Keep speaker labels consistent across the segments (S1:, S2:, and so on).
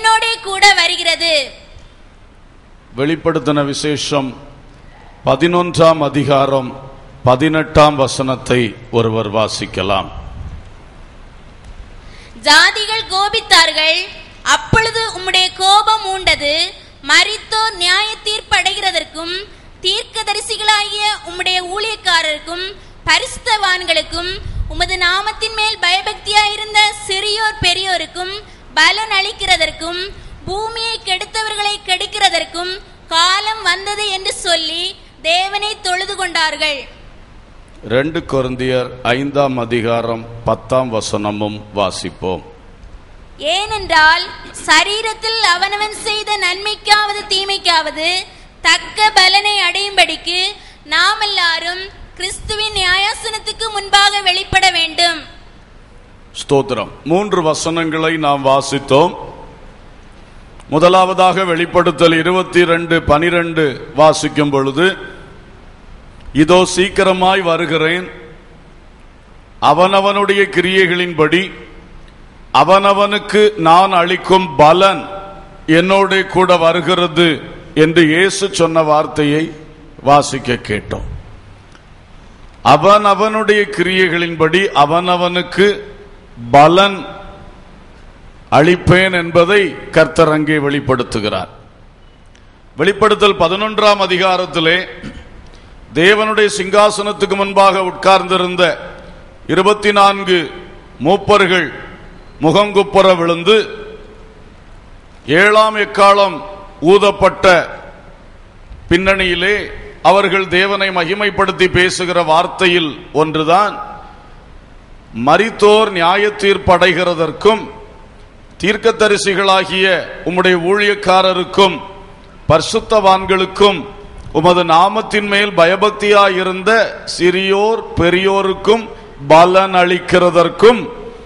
S1: என்னோடே கூட வருகிறது
S2: வெளிப்படுத்தின விசேஷம் பதினொன்றாம் அதிகாரம் பதினெட்டாம் வசனத்தை ஒருவர் வாசிக்கலாம்
S1: ஜாதிகள் கோபித்தார்கள் அப்பொழுது உம்முடைய கோபம் மூண்டது மரித்தோர் நியாய தீர்ப்படைகிறதற்கும் தீர்க்கதரிசிகளாகிய உம்முடைய ஊழியக்காரருக்கும் பரிசுத்தவான்களுக்கும் உமது நாமத்தின் மேல் பயபக்தியாயிருந்த சிறியோர் பெரியோருக்கும் பலன் அளிக்கிறதற்கும் பூமியை கெடுத்தவர்களை கெடுக்கிறதற்கும் காலம் வந்தது என்று சொல்லி தேவனை தொழுது கொண்டார்கள்
S2: ரெண்டு கொரிந்தியர் ஐந்தாம் அதிகாரம் பத்தாம் வசனமும் வாசிப்போம்
S1: ஏனென்றால் சரீரத்தில் அவனவன் செய்த நன்மைக்காவது தீமைக்காவது தக்க பலனை அடையும்படிக்கு நாம் எல்லாரும் கிறிஸ்துவின் நியாயாசனத்துக்கு முன்பாக வெளிப்பட வேண்டும்
S2: ஸ்தோத்திரம் மூன்று வசனங்களை நாம் வாசித்தோம் முதலாவதாக வெளிப்படுத்தல் இருபத்தி ரெண்டு பனிரெண்டு வாசிக்கும் பொழுது இதோ சீக்கிரமாய் வருகிறேன் அவனவனுடைய கிரியைகளின்படி அவனவனுக்கு நான் அளிக்கும் பலன் என்னோட கூட வருகிறது என்று இயேசு சொன்ன வார்த்தையை வாசிக்க கேட்டோம் அவன் அவனுடைய கிரியைகளின்படி அவனவனுக்கு பலன் அளிப்பேன் என்பதை கர்த்தர் அங்கே வெளிப்படுத்துகிறார் வெளிப்படுத்தல் பதினொன்றாம் அதிகாரத்திலே தேவனுடைய சிங்காசனத்துக்கு முன்பாக உட்கார்ந்திருந்த இருபத்தி நான்கு மூப்பர்கள் முகங்குப்புற விழுந்து ஏழாம் எக்காலம் ஊதப்பட்ட பின்னணியிலே அவர்கள் தேவனை மகிமைப்படுத்தி பேசுகிற வார்த்தையில் ஒன்றுதான் மரித்தோர் நியாய தீர்ப்படைகிறதற்கும் தீர்க்கதரிசிகளாகிய உம்முடைய ஊழியக்காரருக்கும் பரிசுத்தவான்களுக்கும் உமது நாமத்தின் மேல் பயபக்தியாயிருந்த சிறியோர் பெரியோருக்கும் பலன் அளிக்கிறதற்கும்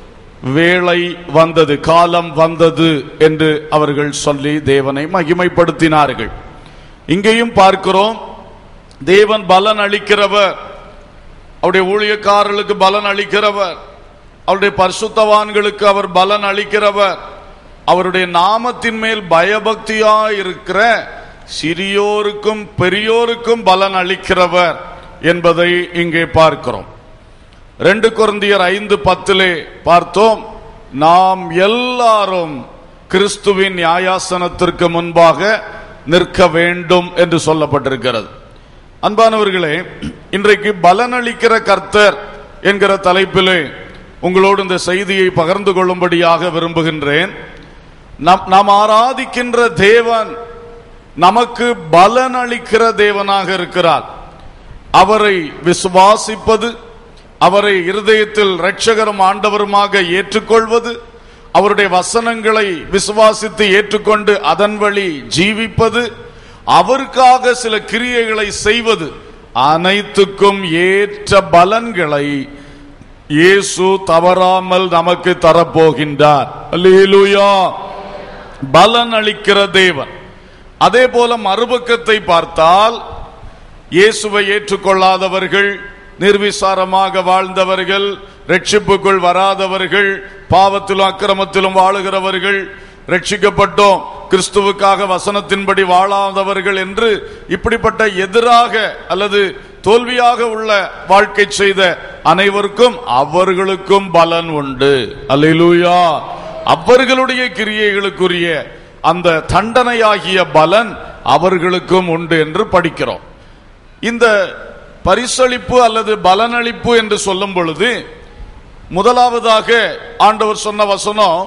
S2: வேளை வந்தது காலம் வந்தது என்று அவர்கள் சொல்லி தேவனை மகிமைப்படுத்தினார்கள் இங்கேயும் பார்க்கிறோம் தேவன் பலன் அளிக்கிறவர் அவருடைய ஊழியக்காரர்களுக்கு பலன் அளிக்கிறவர் அவருடைய பரிசுத்தவான்களுக்கு அவர் பலன் அளிக்கிறவர் அவருடைய நாமத்தின் மேல் பயபக்தியா இருக்கிற சிறியோருக்கும் பெரியோருக்கும் பலன் அளிக்கிறவர் என்பதை இங்கே பார்க்கிறோம் ரெண்டு குருந்தியர் ஐந்து பத்திலே பார்த்தோம் நாம் எல்லாரும் கிறிஸ்துவின் நியாயாசனத்திற்கு முன்பாக நிற்க வேண்டும் என்று சொல்லப்பட்டிருக்கிறது அன்பானவர்களே இன்றைக்கு பலனளிக்கிற கர்த்தர் என்கிற தலைப்பிலே உங்களோடு இந்த செய்தியை பகிர்ந்து கொள்ளும்படியாக விரும்புகின்றேன் நம் நாம் ஆராதிக்கின்ற தேவன் நமக்கு பலன் அளிக்கிற தேவனாக இருக்கிறார் அவரை விசுவாசிப்பது அவரை இருதயத்தில் இரட்சகரும் ஆண்டவருமாக ஏற்றுக்கொள்வது அவருடைய வசனங்களை விசுவாசித்து ஏற்றுக்கொண்டு அதன் வழி ஜீவிப்பது அவருக்காக சில கிரியைகளை செய்வது அனைத்துக்கும் ஏற்ற பலன்களை இயேசு தவறாமல் நமக்கு தரப்போகின்றார் அல்லேலூயா பலன் அளிக்கிற தேவன் அதே போல மறுபக்கத்தை பார்த்தால் இயேசுவை ஏற்றுக்கொள்ளாதவர்கள் நிர்விசாரமாக வாழ்ந்தவர்கள் ரட்சிப்புக்குள் வராதவர்கள் பாவத்திலும் அக்கிரமத்திலும் வாழுகிறவர்கள் ரட்சிக்கப்பட்டோம் கிறிஸ்துவுக்காக வசனத்தின்படி வாழாதவர்கள் என்று இப்படிப்பட்ட எதிராக அல்லது தோல்வியாக உள்ள வாழ்க்கை செய்த அனைவருக்கும் அவர்களுக்கும் பலன் உண்டு அல்லேலூயா அவர்களுடைய கிரியைகளுக்குரிய அந்த தண்டனையாகிய பலன் அவர்களுக்கும் உண்டு என்று படிக்கிறோம் இந்த பரிசளிப்பு அல்லது பலனளிப்பு என்று சொல்லும் பொழுது முதலாவதாக ஆண்டவர் சொன்ன வசனம்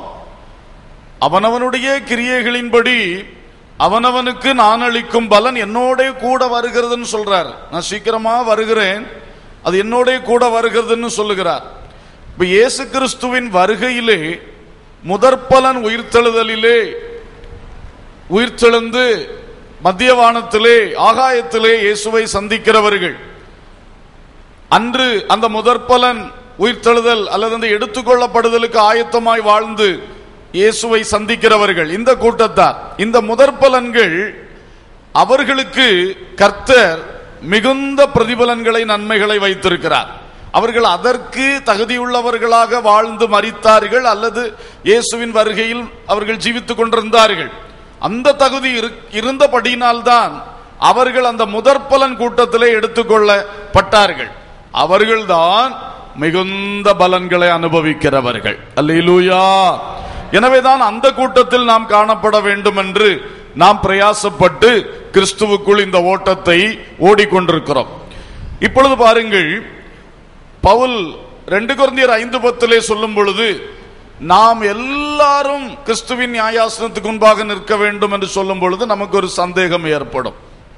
S2: அவனவனுடைய கிரியைகளின்படி அவனவனுக்கு நான் அளிக்கும் பலன் என்னோட கூட வருகிறதுன்னு சொல்றார் நான் சீக்கிரமா வருகிறேன் அது என்னோட கூட வருகிறதுன்னு சொல்லுகிறார் இப்ப இயேசு கிறிஸ்துவின் வருகையிலே முதற்பலன் உயிர்த்தெழுதலிலே உயிர்த்தெழுந்து மத்திய வானத்திலே ஆகாயத்திலே இயேசுவை சந்திக்கிறவர்கள் அன்று அந்த முதற்பலன் உயிர்த்தெழுதல் அல்லது அந்த எடுத்துக்கொள்ளப்படுதலுக்கு ஆயத்தமாய் வாழ்ந்து இயேசுவை சந்திக்கிறவர்கள் இந்த கூட்டத்தார் இந்த முதற்பலன்கள் அவர்களுக்கு கர்த்தர் மிகுந்த பிரதிபலன்களை நன்மைகளை வைத்திருக்கிறார் அவர்கள் அதற்கு தகுதியுள்ளவர்களாக வாழ்ந்து மரித்தார்கள் அல்லது இயேசுவின் வருகையில் அவர்கள் ஜீவித்துக் கொண்டிருந்தார்கள் அந்த தகுதி இரு- இருந்தபடியினால்தான் அவர்கள் அந்த முதற்பலன் கூட்டத்திலே எடுத்துக்கொள்ளப்பட்டார்கள் அவர்கள்தான் மிகுந்த பலன்களை அனுபவிக்கிறவர்கள் அல்லேலூயா எனவேதான் அந்த கூட்டத்தில் நாம் காணப்பட வேண்டும் என்று நாம் பிரயாசப்பட்டு கிறிஸ்துவுக்குள் இந்த ஓட்டத்தை ஓடிக்கொண்டிருக்கிறோம் இப்பொழுது பாருங்கள் பவுல் ரெண்டு குருந்தியர் ஐந்து பத்திலே சொல்லும் பொழுது நாம் எல்லாரும் கிறிஸ்துவின் நியாயாசனத்துக்கு முன்பாக நிற்க வேண்டும் என்று சொல்லும் பொழுது நமக்கு ஒரு சந்தேகம் ஏற்படும்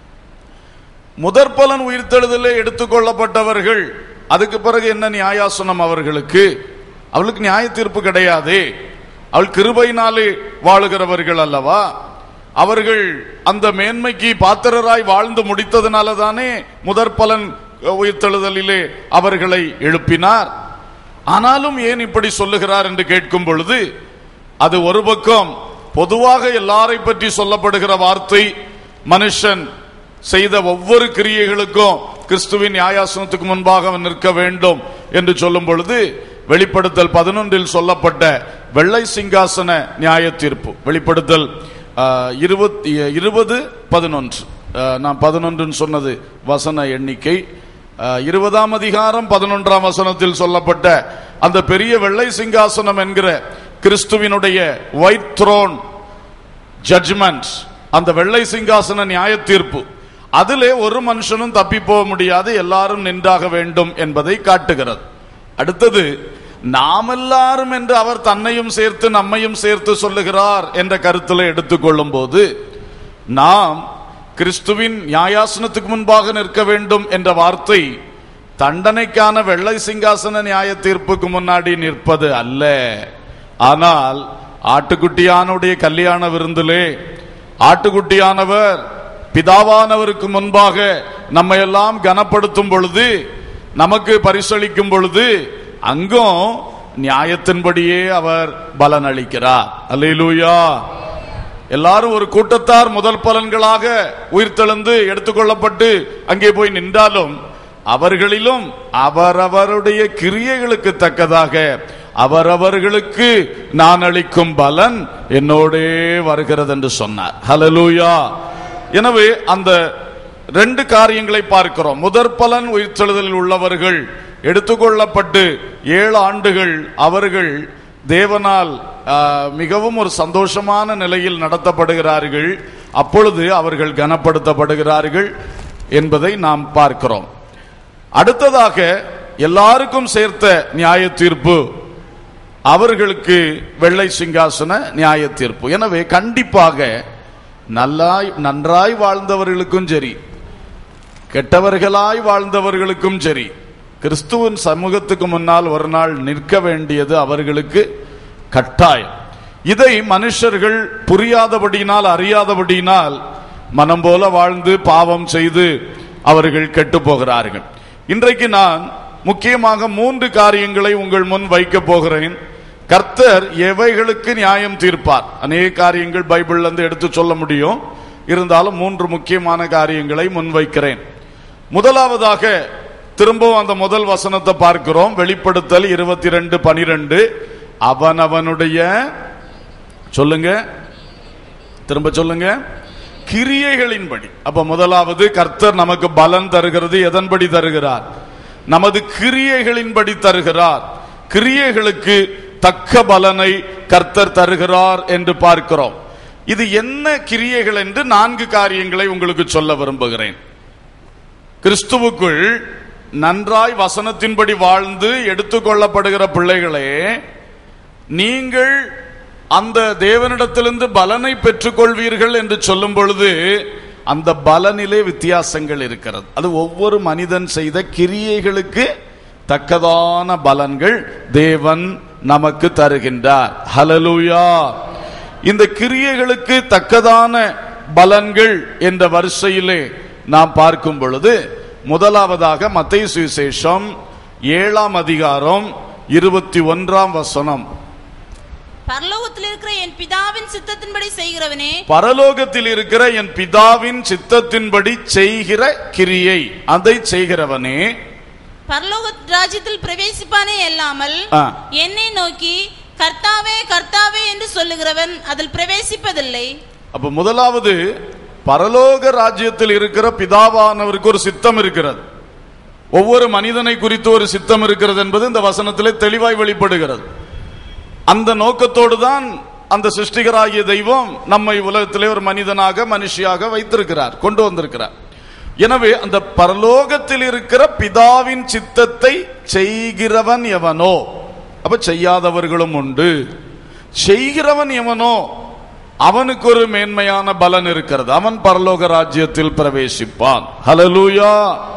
S2: முதற்பலன் உயிர்த்தெழுதலே எடுத்துக்கொள்ளப்பட்டவர்கள் அதுக்கு பிறகு என்ன நியாயாசனம் அவர்களுக்கு அவளுக்கு நியாய தீர்ப்பு கிடையாது அவள் கிருபையினாலே வாழுகிறவர்கள் அல்லவா அவர்கள் அந்த மேன்மைக்கு பாத்திரராய் வாழ்ந்து முடித்ததுனால தானே முதற்பலன் உயிர்த்தெழுதலிலே அவர்களை எழுப்பினார் ஆனாலும் ஏன் இப்படி சொல்லுகிறார் என்று கேட்கும் பொழுது அது ஒரு பக்கம் பொதுவாக எல்லாரை பற்றி சொல்லப்படுகிற வார்த்தை மனுஷன் செய்த ஒவ்வொரு கிரியைகளுக்கும் கிறிஸ்துவின் நியாயாசனத்துக்கு முன்பாக அவன் நிற்க வேண்டும் என்று சொல்லும் பொழுது வெளிப்படுத்தல் பதினொன்றில் சொல்லப்பட்ட வெள்ளை சிங்காசன நியாய தீர்ப்பு வெளிப்படுத்தல் ஆஹ், இருபத்தி இருபது பதினொன்று ஆஹ், நான் பதினொன்றுன்னு சொன்னது வசன எண்ணிக்கை ஆஹ், இருபதாம் அதிகாரம் பதினொன்றாம் வசனத்தில் சொல்லப்பட்ட அந்த பெரிய வெள்ளை சிங்காசனம் என்கிற கிறிஸ்துவினுடைய ஒயிட் த்ரோன் ஜட்ஜ்மெண்ட் அந்த வெள்ளை சிங்காசன நியாய தீர்ப்பு அதிலே ஒரு மனுஷனும் தப்பி போக முடியாது எல்லாரும் நின்றாக வேண்டும் என்பதை காட்டுகிறது அடுத்தது நாம் எல்லாரும் என்று அவர் தன்னையும் சேர்த்து நம்மையும் சேர்த்து சொல்லுகிறார் என்ற கருத்தில் எடுத்துக்கொள்ளும் போது நாம் கிறிஸ்துவின் நியாயாசனத்துக்கு முன்பாக நிற்க வேண்டும் என்ற வார்த்தை தண்டனைக்கான வெள்ளை சிங்காசன நியாய தீர்ப்புக்கு முன்னாடி நிற்பது அல்ல ஆனால் ஆட்டுக்குட்டியானுடைய கல்யாண விருந்திலே ஆட்டுக்குட்டியானவர் பிதாவானவருக்கு முன்பாக நம்ம எல்லாம் கனப்படுத்தும் பொழுது நமக்கு பரிசளிக்கும் பொழுது அங்கும் நியாயத்தின்படியே அவர் பலன் அளிக்கிறார் அல்லேலூயா எல்லாரும் ஒரு கூட்டத்தார் முதல் பலன்களாக உயிர்த்தெழுந்து எடுத்துக்கொள்ளப்பட்டு அங்கே போய் நின்றாலும் அவர்களிலும் அவரவருடைய கிரியைகளுக்கு தக்கதாக அவரவர்களுக்கு நான் அளிக்கும் பலன் என்னோடே வருகிறது என்று சொன்னார் ஹalleluya எனவே அந்த ரெண்டு காரியங்களை பார்க்கிறோம் முதற் பலன் உயிர்த்தெழுதலில் உள்ளவர்கள் எடுத்துக்கொள்ளப்பட்டு ஏழு ஆண்டுகள் அவர்கள் தேவனால் ஆ, மிகவும் ஒரு சந்தோஷமான நிலையில் நடத்தப்படுகிறார்கள் அப்பொழுது அவர்கள் கனப்படுத்தப்படுகிறார்கள் என்பதை நாம் பார்க்கிறோம் அடுத்ததாக எல்லாருக்கும் சேர்த்த நியாய தீர்ப்பு அவர்களுக்கு வெள்ளை சிங்காசன நியாய தீர்ப்பு எனவே கண்டிப்பாக நல்லாய் நன்றாய் வாழ்ந்தவர்களுக்கும் சரி கெட்டவர்களாய் வாழ்ந்தவர்களுக்கும் சரி கிறிஸ்துவின் சமூகத்துக்கு முன்னால் ஒரு நாள் நிற்க வேண்டியது அவர்களுக்கு கட்டாயம் இதை மனுஷர்கள் புரியாதபடியினால் அறியாதபடியினால் மனம் போல வாழ்ந்து பாவம் செய்து அவர்கள் கெட்டு போகிறார்கள் இன்றைக்கு நான் முக்கியமாக மூன்று காரியங்களை உங்கள் முன் வைக்க போகிறேன் கர்த்தர் எவைகளுக்கு நியாயம் தீர்ப்பார் அநேக காரியங்கள் பைபிள்ல இருந்து எடுத்து சொல்ல முடியும் இருந்தாலும் மூன்று முக்கியமான காரியங்களை முன்வைக்கிறேன் முதலாவதாக திரும்பவும் அந்த முதல் வசனத்தை பார்க்கிறோம் வெளிப்படுத்தல் இருபத்தி ரெண்டு பனிரெண்டு அவனவனுடைய சொல்லுங்க திரும்ப சொல்லுங்க கிரியைகளின்படி அப்ப முதலாவது கர்த்தர் நமக்கு பலன் தருகிறது எதன்படி தருகிறார் நமது கிரியைகளின்படி தருகிறார் கிரியைகளுக்கு தக்க பலனை கர்த்தர் தருகிறார் என்று பார்க்கிறோம் இது என்ன கிரியைகள் என்று நான்கு காரியங்களை உங்களுக்கு சொல்ல விரும்புகிறேன் கிறிஸ்துவுக்குள் நன்றாய் வசனத்தின்படி வாழ்ந்து எடுத்துக்கொள்ளப்படுகிற பிள்ளைகளே நீங்கள் அந்த தேவனிடத்திலிருந்து பலனை பெற்றுக்கொள்வீர்கள் என்று சொல்லும் பொழுது அந்த பலனிலே வித்தியாசங்கள் இருக்கிறது அது ஒவ்வொரு மனிதன் செய்த கிரியைகளுக்கு தக்கதான பலன்கள் தேவன் நமக்கு தருகின்றார் ஹலலூயா இந்த கிரியைகளுக்கு தக்கதான பலன்கள் என்ற வரிசையிலே நாம் பார்க்கும் பொழுது முதலாவதாக மத்திய சுவிசேஷம் ஏழாம் அதிகாரம் இருபத்தி ஒன்றாம் வசனம்
S1: பரலோகத்தில் இருக்கிற என் பிதாவின் சித்தத்தின்படி செய்கிறவனே
S2: பரலோகத்தில் இருக்கிற என் பிதாவின் சித்தத்தின்படி செய்கிற கிரியை அதை செய்கிறவனே
S1: பரலோக ராஜ்யத்தில் பிரவேசிப்பானே அல்லாமல்
S2: ஆ.
S1: என்னை நோக்கி கர்த்தாவே கர்த்தாவே என்று சொல்லுகிறவன் அதில் பிரவேசிப்பதில்லை
S2: அப்ப முதலாவது பரலோக ராஜ்யத்தில் இருக்கிற பிதாவானவருக்கு ஒரு சித்தம் இருக்கிறது ஒவ்வொரு மனிதனை குறித்து ஒரு சித்தம் இருக்கிறது என்பது இந்த வசனத்திலே தெளிவாய் வெளிப்படுகிறது அந்த நோக்கத்தோடு தான் அந்த சிருஷ்டிகராகிய தெய்வம் நம்மை உலகத்திலே ஒரு மனிதனாக மனுஷியாக வைத்திருக்கிறார் கொண்டு வந்திருக்கிறார் எனவே அந்த பரலோகத்தில் இருக்கிற பிதாவின் சித்தத்தை செய்கிறவன் எவனோ அப்ப செய்யாதவர்களும் உண்டு செய்கிறவன் எவனோ அவனுக்கு ஒரு மேன்மையான பலன் இருக்கிறது அவன் பரலோக ராஜ்யத்தில் பிரவேசிப்பான் ஹalleluya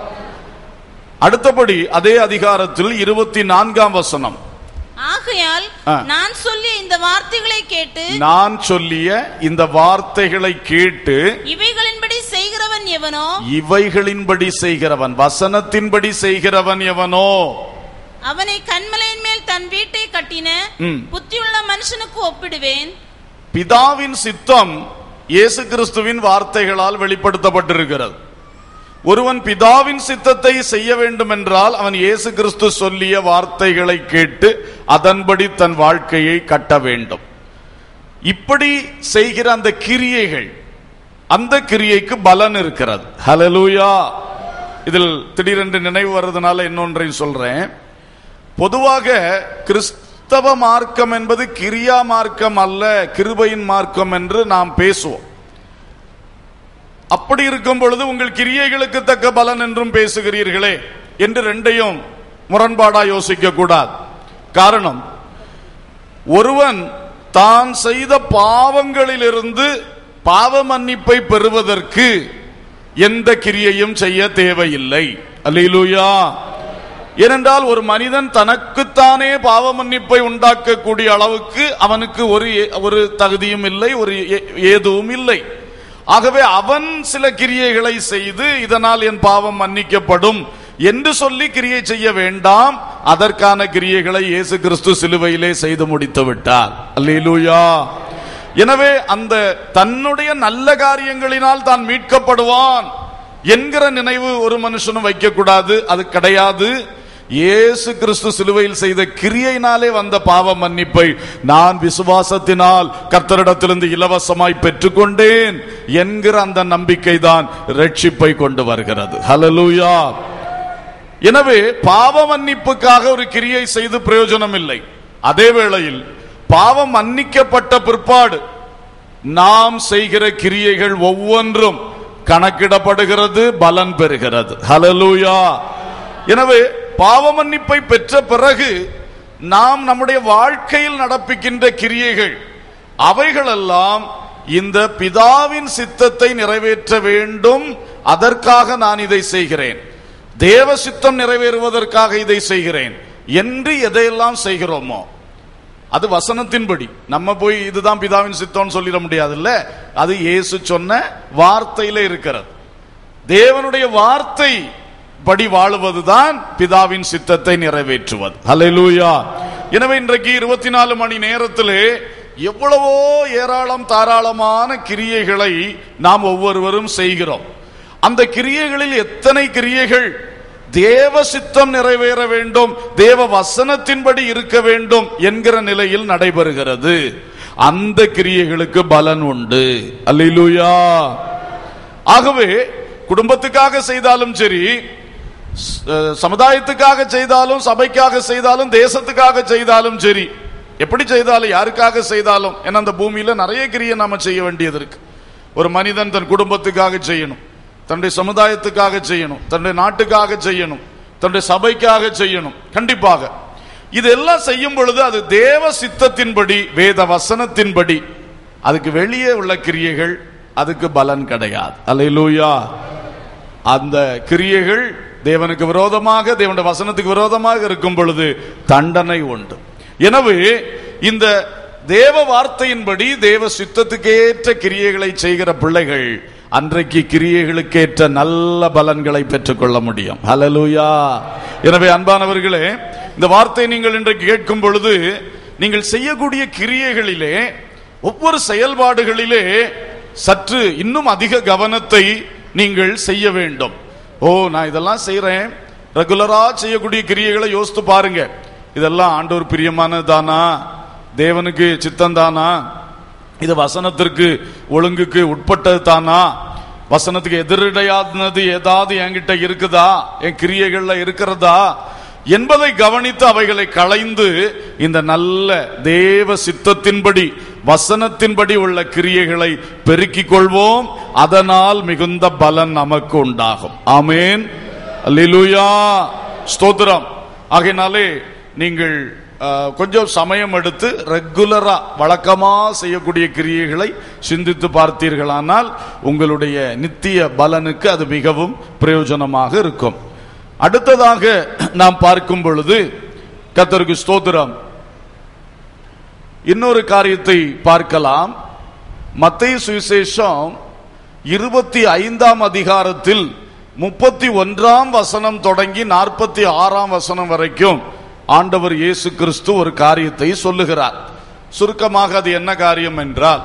S2: அடுத்தபடி அதே அதிகாரத்தில் இருபத்தி நான்காம் வசனம்
S1: ஆகையால்
S2: ஆ.
S1: நான் சொல்லிய இந்த வார்த்தைகளை கேட்டு
S2: நான் சொல்லிய இந்த வார்த்தைகளை கேட்டு
S1: இவைகளின்படி செய்கிறவன் எவனோ
S2: இவைகளின்படி செய்கிறவன் வசனத்தின்படி செய்கிறவன் எவனோ
S1: அவனை கண்மலையின் மேல் தன் வீட்டை கட்டின
S2: ம்.
S1: புத்தியுள்ள மனுஷனுக்கு ஒப்பிடுவேன்
S2: பிதாவின் சித்தம் இயேசு கிறிஸ்துவின் வார்த்தைகளால் வெளிப்படுத்தப்பட்டிருக்கிறது ஒருவன் பிதாவின் சித்தத்தை செய்ய வேண்டும் என்றால் அவன் இயேசு கிறிஸ்து சொல்லிய வார்த்தைகளை கேட்டு அதன்படி தன் வாழ்க்கையை கட்ட வேண்டும் இப்படி செய்கிற அந்த கிரியைகள் அந்த கிரியைக்கு பலன் இருக்கிறது ஹalleluya இதில் திடீரென்று நினைவு வர்றதுனால இன்னொன்றையும் சொல்றேன் பொதுவாக கிறிஸ்தவ மார்க்கம் என்பது கிரியா மார்க்கம் அல்ல கிருபையின் மார்க்கம் என்று நாம் பேசுவோம் அப்படி இருக்கும் பொழுது உங்கள் கிரியைகளுக்கு தக்க பலன் என்றும் பேசுகிறீர்களே என்று ரெண்டையும் முரண்பாடா யோசிக்க கூடாது காரணம் ஒருவன் தான் செய்த பாவங்களிலிருந்து பாவ மன்னிப்பை பெறுவதற்கு எந்த கிரியையும் செய்ய தேவையில்லை அல்லேலூயா ஏனென்றால் ஒரு மனிதன் தனக்குத்தானே பாவ மன்னிப்பை உண்டாக்கக்கூடிய அளவுக்கு அவனுக்கு ஒரு ஏ- ஒரு தகுதியும் இல்லை ஒரு ஏ- ஏதுவும் இல்லை ஆகவே அவன் சில கிரியைகளை செய்து இதனால் என் பாவம் மன்னிக்கப்படும் என்று சொல்லி கிரியை செய்ய வேண்டாம் அதற்கான கிரியைகளை இயேசு கிறிஸ்து சிலுவையிலே செய்து முடித்து விட்டார் அல்லேலூயா எனவே அந்த தன்னுடைய நல்ல காரியங்களினால் தான் மீட்கப்படுவான் என்கிற நினைவு ஒரு மனுஷனும் வைக்கக்கூடாது அது கிடையாது இயேசு கிறிஸ்து சிலுவையில் செய்த கிரியையினாலே வந்த பாவ மன்னிப்பை நான் விசுவாசத்தினால் கர்த்தரிடத்திலிருந்து இலவசமாய் பெற்றுக்கொண்டேன் என்கிற அந்த நம்பிக்கை தான் ரட்சிப்பை கொண்டு வருகிறது ஹalleluya எனவே பாவ மன்னிப்புக்காக ஒரு கிரியை செய்து பிரயோஜனம் இல்லை அதே வேளையில் பாவம் மன்னிக்கப்பட்ட பிற்பாடு நாம் செய்கிற கிரியைகள் ஒவ்வொன்றும் கணக்கிடப்படுகிறது பலன் பெறுகிறது ஹalleluya எனவே பாவ மன்னிப்பை பெற்ற பிறகு நாம் நம்முடைய வாழ்க்கையில் நடப்பிக்கின்ற கிரியைகள் அவைகளெல்லாம் இந்த பிதாவின் சித்தத்தை நிறைவேற்ற வேண்டும் அதற்காக நான் இதை செய்கிறேன் தேவ சித்தம் நிறைவேறுவதற்காக இதை செய்கிறேன் என்று எதையெல்லாம் செய்கிறோமோ அது வசனத்தின்படி நம்ம போய் இதுதான் பிதாவின் சித்தம்னு சொல்லிட முடியாதுல்ல அது இயேசு சொன்ன வார்த்தையில இருக்கிறது தேவனுடைய வார்த்தை படி வாழுவதுதான் பிதாவின் சித்தத்தை நிறைவேற்றுவது ஹalleluya எனவே இன்றைக்கு இருபத்தி நாலு மணி நேரத்திலே எவ்வளவோ ஏராளம் தாராளமான கிரியைகளை நாம் ஒவ்வொருவரும் செய்கிறோம் அந்த கிரியைகளில் எத்தனை கிரியைகள் தேவ சித்தம் நிறைவேற வேண்டும் தேவ வசனத்தின்படி இருக்க வேண்டும் என்கிற நிலையில் நடைபெறுகிறது அந்த கிரியைகளுக்கு பலன் உண்டு அல்லேலூயா ஆகவே குடும்பத்துக்காக செய்தாலும் சரி ச- சமுதாயத்துக்காக செய்தாலும் சபைக்காக செய்தாலும் தேசத்துக்காக செய்தாலும் சரி எப்படி செய்தாலும் யாருக்காக செய்தாலும் ஏன்னா அந்த பூமியில நிறைய கிரியை நாம செய்ய வேண்டியது இருக்கு ஒரு மனிதன் தன் குடும்பத்துக்காக செய்யணும் தன்னுடைய சமுதாயத்துக்காக செய்யணும் தன்னுடைய நாட்டுக்காக செய்யணும் தன்னுடைய சபைக்காக செய்யணும் கண்டிப்பாக இதெல்லாம் செய்யும் பொழுது அது தேவ சித்தத்தின்படி வேத வசனத்தின்படி அதுக்கு வெளியே உள்ள கிரியைகள் அதுக்கு பலன் கிடையாது அல்லேலூயா அந்த கிரியைகள் தேவனுக்கு விரோதமாக தேவனுடைய வசனத்துக்கு விரோதமாக இருக்கும் பொழுது தண்டனை உண்டு எனவே இந்த தேவ வார்த்தையின்படி தேவ சித்தத்துக்கேற்ற கிரியைகளை செய்கிற பிள்ளைகள் அன்றைக்கு கிரியைகளுக்கேற்ற நல்ல பலன்களை பெற்றுக்கொள்ள முடியும் ஹalleluya எனவே அன்பானவர்களே இந்த வார்த்தை நீங்கள் இன்றைக்கு கேட்கும் பொழுது நீங்கள் செய்யக்கூடிய கிரியைகளிலே ஒவ்வொரு செயல்பாடுகளிலே சற்று இன்னும் அதிக கவனத்தை நீங்கள் செய்ய வேண்டும் ஓ நான் இதெல்லாம் செய்றேன் ரெகுலரா செய்யக்கூடிய கிரியைகளை யோசித்து பாருங்க இதெல்லாம் ஆண்டவர் பிரியமானது தானா தேவனுக்கு சித்தம் தானா இது வசனத்திற்கு ஒழுங்குக்கு உட்பட்டது தானா வசனத்துக்கு எதிரடையானது ஏதாவது என்கிட்ட இருக்குதா என் கிரியைகள்ல இருக்கிறதா என்பதை கவனித்து அவைகளை களைந்து இந்த நல்ல தேவ சித்தத்தின்படி வசனத்தின்படி உள்ள கிரியைகளை பெருக்கிக் கொள்வோம் அதனால் மிகுந்த பலன் நமக்கு உண்டாகும் ஆமேன் அல்லேலூயா ஸ்தோத்திரம் ஆகையினாலே நீங்கள் அஹ், கொஞ்சம் சமயம் எடுத்து ரெகுலரா வழக்கமா செய்யக்கூடிய கிரியைகளை சிந்தித்து பார்த்தீர்களானால் உங்களுடைய நித்திய பலனுக்கு அது மிகவும் பிரயோஜனமாக இருக்கும் அடுத்ததாக நாம் பார்க்கும் பொழுது கத்தருக்கு ஸ்தோத்திரம் இன்னொரு காரியத்தை பார்க்கலாம் மத்திய சுவிசேஷம் இருபத்தி ஐந்தாம் அதிகாரத்தில் முப்பத்தி ஒன்றாம் வசனம் தொடங்கி நாற்பத்தி ஆறாம் வசனம் வரைக்கும் ஆண்டவர் இயேசு கிறிஸ்து ஒரு காரியத்தை சொல்லுகிறார் சுருக்கமாக அது என்ன காரியம் என்றால்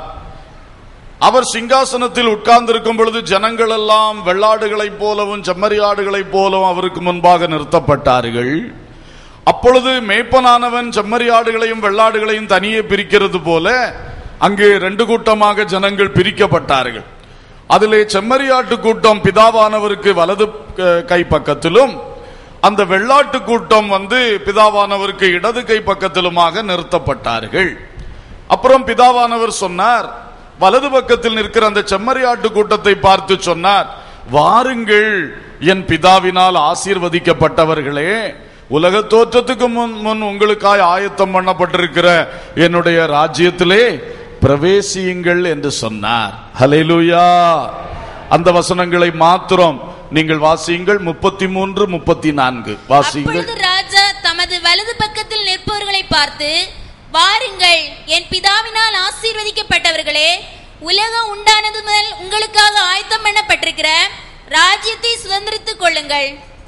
S2: அவர் சிங்காசனத்தில் உட்கார்ந்திருக்கும் பொழுது ஜனங்கள் எல்லாம் வெள்ளாடுகளைப் போலவும் செம்மறியாடுகளைப் போலவும் அவருக்கு முன்பாக நிறுத்தப்பட்டார்கள் அப்பொழுது மேய்ப்பனானவன் செம்மறியாடுகளையும் வெள்ளாடுகளையும் தனியே பிரிக்கிறது போல அங்கே ரெண்டு கூட்டமாக ஜனங்கள் பிரிக்கப்பட்டார்கள் அதிலே செம்மறியாட்டு கூட்டம் பிதாவானவருக்கு வலது க- கை பக்கத்திலும் அந்த வெள்ளாட்டு கூட்டம் வந்து பிதாவானவருக்கு இடது கை பக்கத்திலுமாக நிறுத்தப்பட்டார்கள் அப்புறம் பிதாவானவர் சொன்னார் வலது பக்கத்தில் நிற்கிற அந்த செம்மறியாட்டு கூட்டத்தை பார்த்து சொன்னார் வாருங்கள் என் பிதாவினால் ஆசீர்வதிக்கப்பட்டவர்களே உலக தோற்றத்துக்கு முன் முன் உங்களுக்காய் ஆயத்தம் பண்ணப்பட்டிருக்கிற என்னுடைய ராஜ்யத்திலே பிரவேசியுங்கள் என்று சொன்னார் ஹalleluya அந்த வசனங்களை மாத்திரம் நீங்கள் வாசியுங்கள் முப்பத்தி மூன்று முப்பத்தி நான்கு வாசியுங்கள்
S3: அப்பொழுது ராஜா தமது வலது பக்கத்தில் நிற்பவர்களை பார்த்து வாருங்கள் என் பிதாவினால் ஆசீர்வதிக்கப்பட்டவர்களே உலகம் உண்டானது முதல் உங்களுக்காக ஆயத்தம் பண்ணப்பட்டிருக்கிற ராஜ்யத்தை சுதந்திரித்துக் கொள்ளுங்கள்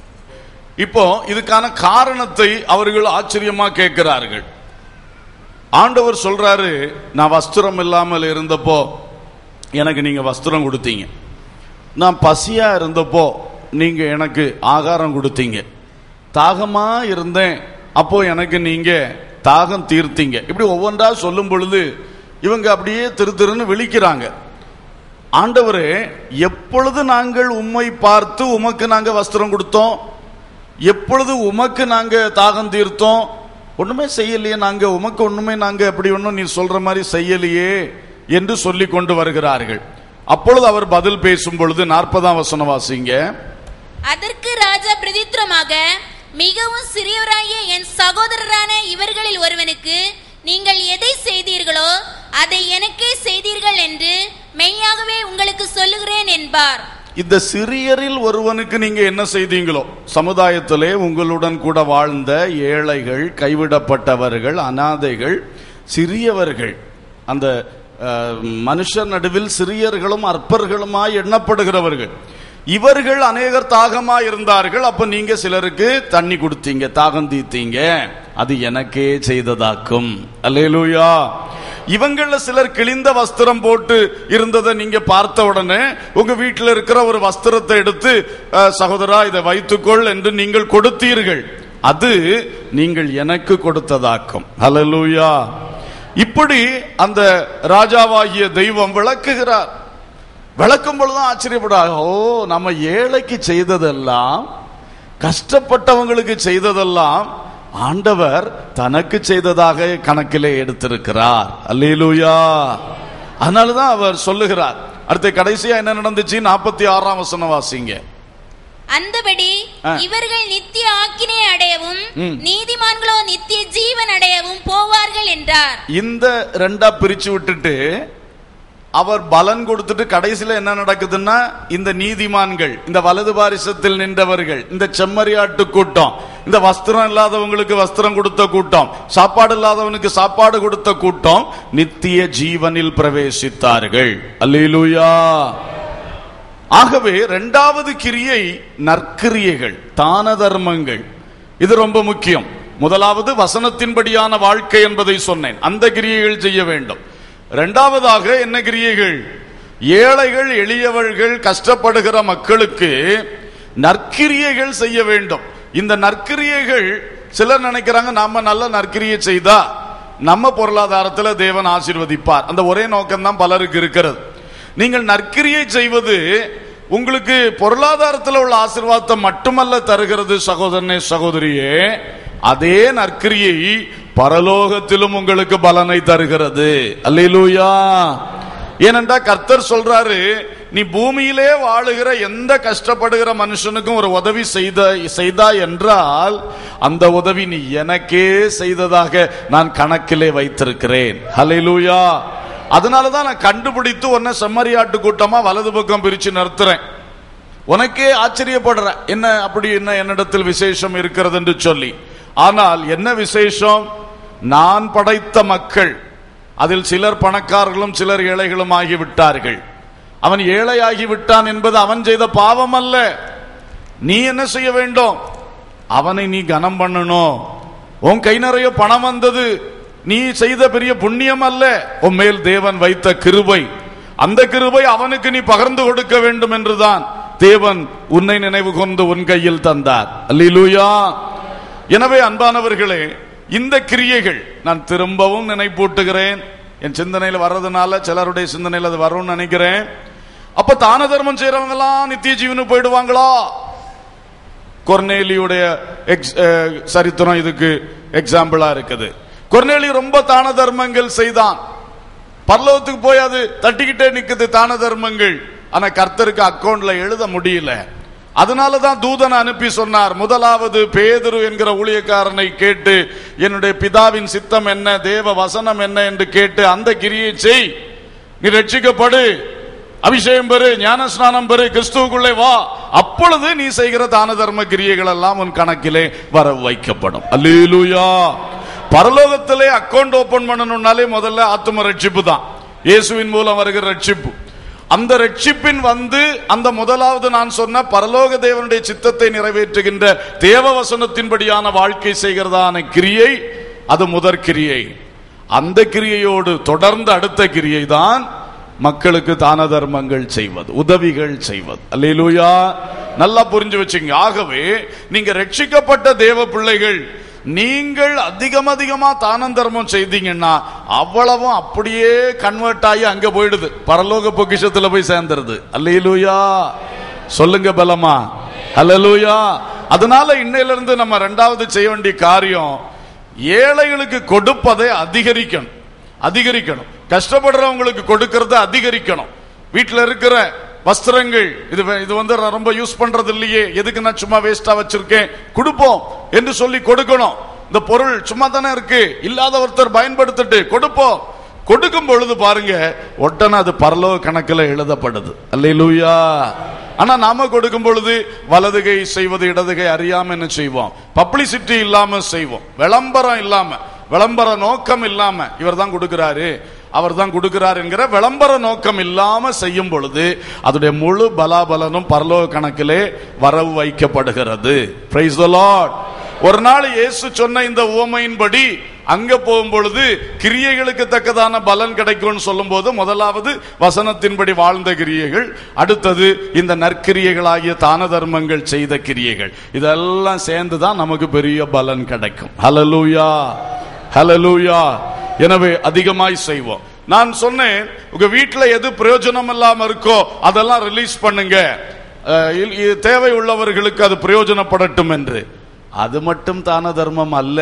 S2: இப்போ இதுக்கான காரணத்தை அவர்கள் ஆச்சரியமா கேட்கிறார்கள் ஆண்டவர் சொல்றாரு நான் வஸ்திரம் இல்லாமல் இருந்தப்போ எனக்கு நீங்க வஸ்திரம் கொடுத்தீங்க நான் பசியா இருந்தப்போ நீங்க எனக்கு ஆகாரம் கொடுத்தீங்க தாகமா இருந்தேன் அப்போ எனக்கு நீங்க தாகம் தீர்த்தீங்க இப்படி ஒவ்வொன்றா சொல்லும் பொழுது இவங்க அப்படியே திரு திருன்னு விழிக்கிறாங்க ஆண்டவரே எப்பொழுது நாங்கள் உம்மை பார்த்து உமக்கு நாங்க வஸ்திரம் கொடுத்தோம் எப்பொழுது உமக்கு நாங்க தாகம் தீர்த்தோம் ஒண்ணுமே செய்யலையே நாங்க உமக்கு ஒண்ணுமே நாங்க அப்படி ஒண்ணும் நீ சொல்ற மாதிரி செய்யலையே என்று சொல்லி கொண்டு வருகிறார்கள் அப்பொழுது அவர் பதில் பேசும் பொழுது நாற்பதாம் வசனம் வாசிங்க
S3: அதற்கு ராஜா பிரதித்திரமாக மிகவும் சிறியவராகிய என் சகோதரரான இவர்களில் ஒருவனுக்கு நீங்கள் எதை செய்தீர்களோ அதை எனக்கே செய்தீர்கள் என்று மெய்யாகவே உங்களுக்கு சொல்லுகிறேன் என்பார்
S2: இந்த சிறியரில் ஒருவனுக்கு நீங்க என்ன செய்தீங்களோ சமுதாயத்திலே உங்களுடன் கூட வாழ்ந்த ஏழைகள் கைவிடப்பட்டவர்கள் அனாதைகள் சிறியவர்கள் அந்த அஹ், மனுஷர் நடுவில் சிறியர்களும் அற்பர்களுமாய் எண்ணப்படுகிறவர்கள் இவர்கள் அநேகர் தாகமா இருந்தார்கள் அப்ப நீங்க சிலருக்கு தண்ணி கொடுத்தீங்க தாகம் தீத்தீங்க அது எனக்கே செய்ததாக்கும் அல்லேலூயா இவங்கள சிலர் கிழிந்த வஸ்திரம் போட்டு இருந்ததை நீங்க பார்த்த உடனே உங்க வீட்டில் இருக்கிற ஒரு வஸ்திரத்தை எடுத்து "அஹ், சகோதரா இதை வைத்துக்கொள் என்று நீங்கள் கொடுத்தீர்கள் அது நீங்கள் எனக்கு கொடுத்ததாக்கும் ஹalleluya இப்படி அந்த ராஜாவாகிய தெய்வம் விளக்குகிறார் விளக்கும் பொழுதுதான் ஆச்சரியப்படாது ஓ நம்ம ஏழைக்கு செய்ததெல்லாம் கஷ்டப்பட்டவங்களுக்கு செய்ததெல்லாம் ஆண்டவர் தனக்கு செய்ததாக கணக்கிலே எடுத்திருக்கிறார் அல்லேலூயா அதனாலதான் அவர் சொல்லுகிறார் அடுத்து கடைசியா என்ன நடந்துச்சு நாற்பத்தி ஆறாம் வசனம் வாசிங்க
S3: அந்தபடி
S2: ஆ.
S3: இவர்கள் நித்திய ஆக்கினை அடையவும்
S2: ம்.
S3: நீதிமான்களோ நித்திய ஜீவன் அடையவும் போவார்கள் என்றார்
S2: இந்த ரெண்டா பிரிச்சு விட்டுட்டு அவர் பலன் கொடுத்துட்டு கடைசியில என்ன நடக்குதுன்னா இந்த நீதிமான்கள் இந்த வலது பாரிசத்தில் நின்றவர்கள் இந்த செம்மறியாட்டு கூட்டம் இந்த வஸ்திரம் இல்லாதவங்களுக்கு வஸ்திரம் கொடுத்த கூட்டம் சாப்பாடு இல்லாதவனுக்கு சாப்பாடு கொடுத்த கூட்டம் நித்திய ஜீவனில் பிரவேசித்தார்கள் அல்லேலூயா ஆகவே இரண்டாவது கிரியை நற்கிரியைகள் தான தர்மங்கள் இது ரொம்ப முக்கியம் முதலாவது வசனத்தின்படியான வாழ்க்கை என்பதை சொன்னேன் அந்த கிரியைகள் செய்ய வேண்டும் இரண்டாவதாக என்ன கிரியைகள் ஏழைகள் எளியவர்கள் கஷ்டப்படுகிற மக்களுக்கு நற்கிரியைகள் செய்ய வேண்டும் இந்த நற்கிரியைகள் சிலர் நினைக்கிறாங்க நாம நல்ல நற்கிரியை செய்தா நம்ம பொருளாதாரத்துல தேவன் ஆசீர்வதிப்பார் அந்த ஒரே நோக்கம் தான் பலருக்கு இருக்கிறது நீங்கள் நற்கிரியை செய்வது உங்களுக்கு பொருளாதாரத்தில் உள்ள ஆசீர்வாதத்தை மட்டுமல்ல தருகிறது சகோதரனே சகோதரியே அதே நற்கிரியை பரலோகத்திலும் உங்களுக்கு பலனை தருகிறது அல்லேலூயா ஏனென்றா கர்த்தர் சொல்றாரு நீ பூமியிலே வாழுகிற எந்த கஷ்டப்படுகிற மனுஷனுக்கும் ஒரு உதவி செய்த செய்தா என்றால் அந்த உதவி நீ எனக்கே செய்ததாக நான் கணக்கிலே வைத்திருக்கிறேன் ஹalleluya அதனால தான் நான் கண்டுபிடித்து உன்னை செம்மறியாட்டு கூட்டமா வலது பக்கம் பிரிச்சு நிறுத்துறேன் உனக்கே ஆச்சரியப்படுற என்ன அப்படி என்ன என்னிடத்தில் விசேஷம் இருக்கிறது என்று சொல்லி ஆனால் என்ன விசேஷம் நான் படைத்த மக்கள் அதில் சிலர் பணக்காரர்களும் சிலர் ஏழைகளும் ஆகிவிட்டார்கள் அவன் ஏழையாகி விட்டான் என்பது அவன் செய்த பாவம் அல்ல நீ என்ன செய்ய வேண்டும் அவனை நீ கனம் பண்ணணும் உன் கை நிறைய பணம் வந்தது நீ செய்த பெரிய புண்ணியம் அல்ல உன் மேல் தேவன் வைத்த கிருபை அந்த கிருபை அவனுக்கு நீ பகிர்ந்து கொடுக்க வேண்டும் என்றுதான் தேவன் உன்னை நினைவு கொண்டு உன் கையில் தந்தார் அல்லேலூயா எனவே அன்பானவர்களே இந்த கிரியைகள் நான் திரும்பவும் நினைப்பூட்டுகிறேன் என் சிந்தனையில வர்றதுனால சிலருடைய சிந்தனையில் அது வரும்னு நினைக்கிறேன் அப்ப தான தர்மம் செய்யறவங்க எல்லாம் நித்திய ஜீவனு போயிடுவாங்களா கொர்னேலியுடைய ex- அஹ், சரித்திரம் இதுக்கு எக்ஸாம்பிளா இருக்குது கொர்னேலி ரொம்ப தான தர்மங்கள் செய்தான் பரலோகத்துக்கு போய் அது தட்டிக்கிட்டே நிக்குது தான தர்மங்கள் ஆனா கர்த்தருக்கு அக்கவுண்ட்ல எழுத முடியல அதனால தான் தூதன் அனுப்பி சொன்னார் முதலாவது பேதுரு என்கிற ஊழியக்காரனை கேட்டு என்னுடைய பிதாவின் சித்தம் என்ன தேவ வசனம் என்ன என்று கேட்டு அந்த கிரியை செய் நீ ரட்சிக்கப்படு அபிஷேகம் பெறு ஞானஸ்நானம் பெறு கிறிஸ்துவுக்குள்ளே வா அப்பொழுது நீ செய்கிற தான தர்ம கிரியைகள் எல்லாம் உன் கணக்கிலே வர வைக்கப்படும் அல்லேலூயா பரலோகத்திலே அக்கவுண்ட் ஓபன் பண்ணணும்னாலே முதல்ல ஆத்தும ரட்சிப்பு தான் இயேசுவின் மூலம் வருகிற ரட்சிப்பு அந்த ரட்சிப்பின் வந்து அந்த முதலாவது நான் சொன்ன பரலோக தேவனுடைய சித்தத்தை நிறைவேற்றுகின்ற தேவ வசனத்தின்படியான வாழ்க்கை செய்கிறதான கிரியை அது முதற் கிரியை அந்த கிரியையோடு தொடர்ந்து அடுத்த கிரியை தான் மக்களுக்கு தான தர்மங்கள் செய்வது உதவிகள் செய்வது அல்லேலூயா நல்லா புரிஞ்சு வச்சுங்க ஆகவே நீங்க ரட்சிக்கப்பட்ட தேவ பிள்ளைகள் நீங்கள் அதிகம் அதிகமா தானம் தர்மம் செய்தீங்கன்னா அவ்வளவும் அப்படியே கன்வெர்ட் ஆகி அங்க போயிடுது பரலோக பொக்கிஷத்துல போய் சேர்ந்துருது அல்லேலூயா சொல்லுங்க பலமா அல்லேலூயா அதனால இன்னையிலிருந்து நம்ம ரெண்டாவது செய்ய வேண்டிய காரியம் ஏழைகளுக்கு கொடுப்பதை அதிகரிக்கணும் அதிகரிக்கணும் கஷ்டப்படுறவங்களுக்கு கொடுக்கறத அதிகரிக்கணும் வீட்டில் இருக்கிற வஸ்திரங்கள் இது வே- இது வந்து நான் ரொம்ப யூஸ் பண்றது இல்லையே எதுக்கு நான் சும்மா வேஸ்டா வச்சிருக்கேன் கொடுப்போம் என்று சொல்லி கொடுக்கணும் இந்த பொருள் சும்மா தானே இருக்கு இல்லாத ஒருத்தர் பயன்படுத்திட்டு கொடுப்போம் கொடுக்கும் பொழுது பாருங்க உடனே அது பரலோக கணக்கில் எழுதப்படுது அல்லேலூயா ஆனா நாம கொடுக்கும் பொழுது வலதுகை செய்வது இடதுகை அறியாம என்ன செய்வோம் பப்ளிசிட்டி இல்லாம செய்வோம் விளம்பரம் இல்லாம விளம்பர நோக்கம் இல்லாம இவர் தான் கொடுக்கிறாரு அவர் தான் கொடுக்கிறார் என்கிற விளம்பர நோக்கம் இல்லாம செய்யும் பொழுது அதோடைய முழு பலாபலனும் பரலோக கணக்கிலே வரவு வைக்கப்படுகிறது Praise the Lord. ஒரு நாள் இயேசு சொன்ன இந்த உவமையின்படி அங்க போகும் பொழுது கிரியைகளுக்கு தக்கதான பலன் கிடைக்கும்னு சொல்லும்போது முதலாவது வசனத்தின்படி வாழ்ந்த கிரியைகள் அடுத்தது இந்த நற்கிரியைகளாகிய தான தர்மங்கள் செய்த கிரியைகள் இதெல்லாம் சேர்ந்து தான் நமக்கு பெரிய பலன் கிடைக்கும் ஹalleluya ஹalleluya எனவே அதிகமாய் செய்வோம் நான் சொன்னேன் உங்க வீட்டுல எது பிரயோஜனம் இல்லாம இருக்கோ அதெல்லாம் ரிலீஸ் பண்ணுங்க அஹ், இல்- இது தேவை உள்ளவர்களுக்கு அது பிரயோஜனப்படட்டும் என்று அது மட்டும் தான தர்மம் அல்ல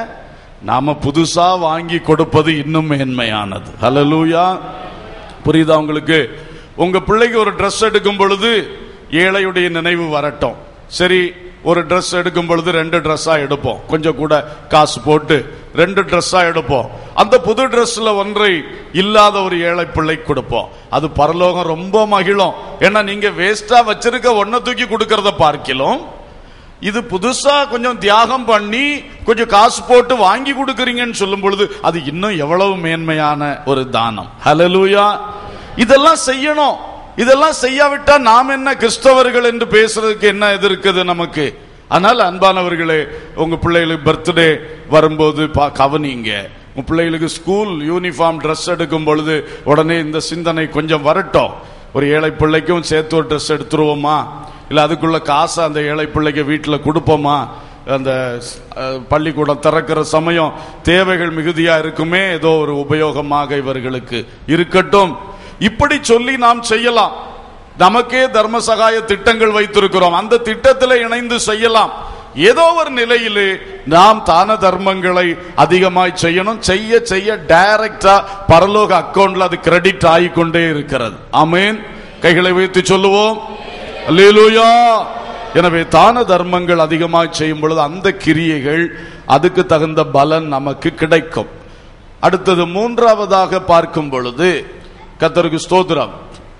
S2: நாம புதுசா வாங்கி கொடுப்பது இன்னும் மேன்மையானது ஹalleluya புரியுதா உங்களுக்கு உங்க பிள்ளைக்கு ஒரு Dress எடுக்கும் பொழுது ஏழையுடைய நினைவு வரட்டும் சரி ஒரு Dress எடுக்கும் பொழுது ரெண்டு ட்ரெஸ்ஸா எடுப்போம் கொஞ்சம் கூட காசு போட்டு ரெண்டு ட்ரெஸ்ஸா எடுப்போம் அந்த புது Dressல ஒன்றை இல்லாத ஒரு ஏழை பிள்ளை கொடுப்போம் அது பரலோகம் ரொம்ப மகிழும் ஏன்னா நீங்க வேஸ்டா வச்சிருக்க ஒன்ன தூக்கி கொடுக்கறத பார்க்கலாம் இது புதுசா கொஞ்சம் தியாகம் பண்ணி கொஞ்சம் காசு போட்டு வாங்கி கொடுக்கறீங்கன்னு சொல்லும் பொழுது அது இன்னும் எவ்வளவு மேன்மையான ஒரு தானம் ஹalleluya இதெல்லாம் செய்யணும் இதெல்லாம் செய்யாவிட்டா நாம் என்ன கிறிஸ்தவர்கள் என்று பேசுறதுக்கு என்ன இது இருக்குது நமக்கு அதனால அன்பானவர்களே உங்க பிள்ளைகளுக்கு பர்த்டே வரும்போது பா கவனிங்க உங்க பிள்ளைகளுக்கு ஸ்கூல் யூனிஃபார்ம் Dress எடுக்கும் பொழுது உடனே இந்த சிந்தனை கொஞ்சம் வரட்டும் ஒரு ஏழை பிள்ளைக்கும் சேர்த்து ஒரு ட்ரெஸ் எடுத்துருவோமா இல்ல அதுக்குள்ள காசை அந்த ஏழை பிள்ளைக்கு வீட்டுல கொடுப்போமா அந்த அஹ், பள்ளிக்கூடம் திறக்கிற சமயம் தேவைகள் மிகுதியா இருக்குமே ஏதோ ஒரு உபயோகமாக இவர்களுக்கு இருக்கட்டும் இப்படி சொல்லி நாம் செய்யலாம் நமக்கே தர்ம சகாய திட்டங்கள் வைத்திருக்கிறோம் அந்த திட்டத்தில் இணைந்து செய்யலாம் ஏதோ ஒரு நிலையிலே நாம் தான தர்மங்களை அதிகமாய் செய்யணும் செய்ய செய்ய டைரக்டா பரலோக அக்கவுண்ட்ல அது கிரெடிட் ஆகிக்கொண்டே இருக்கிறது ஆமென் கைகளை வைத்து சொல்லுவோம் அல்லேலூயா எனவே தான தர்மங்கள் அதிகமாய் செய்யும் பொழுது அந்த கிரியைகள் அதுக்கு தகுந்த பலன் நமக்கு கிடைக்கும் அடுத்தது மூன்றாவதாக பார்க்கும் பொழுது கத்தருக்கு ஸ்தோத்திரம்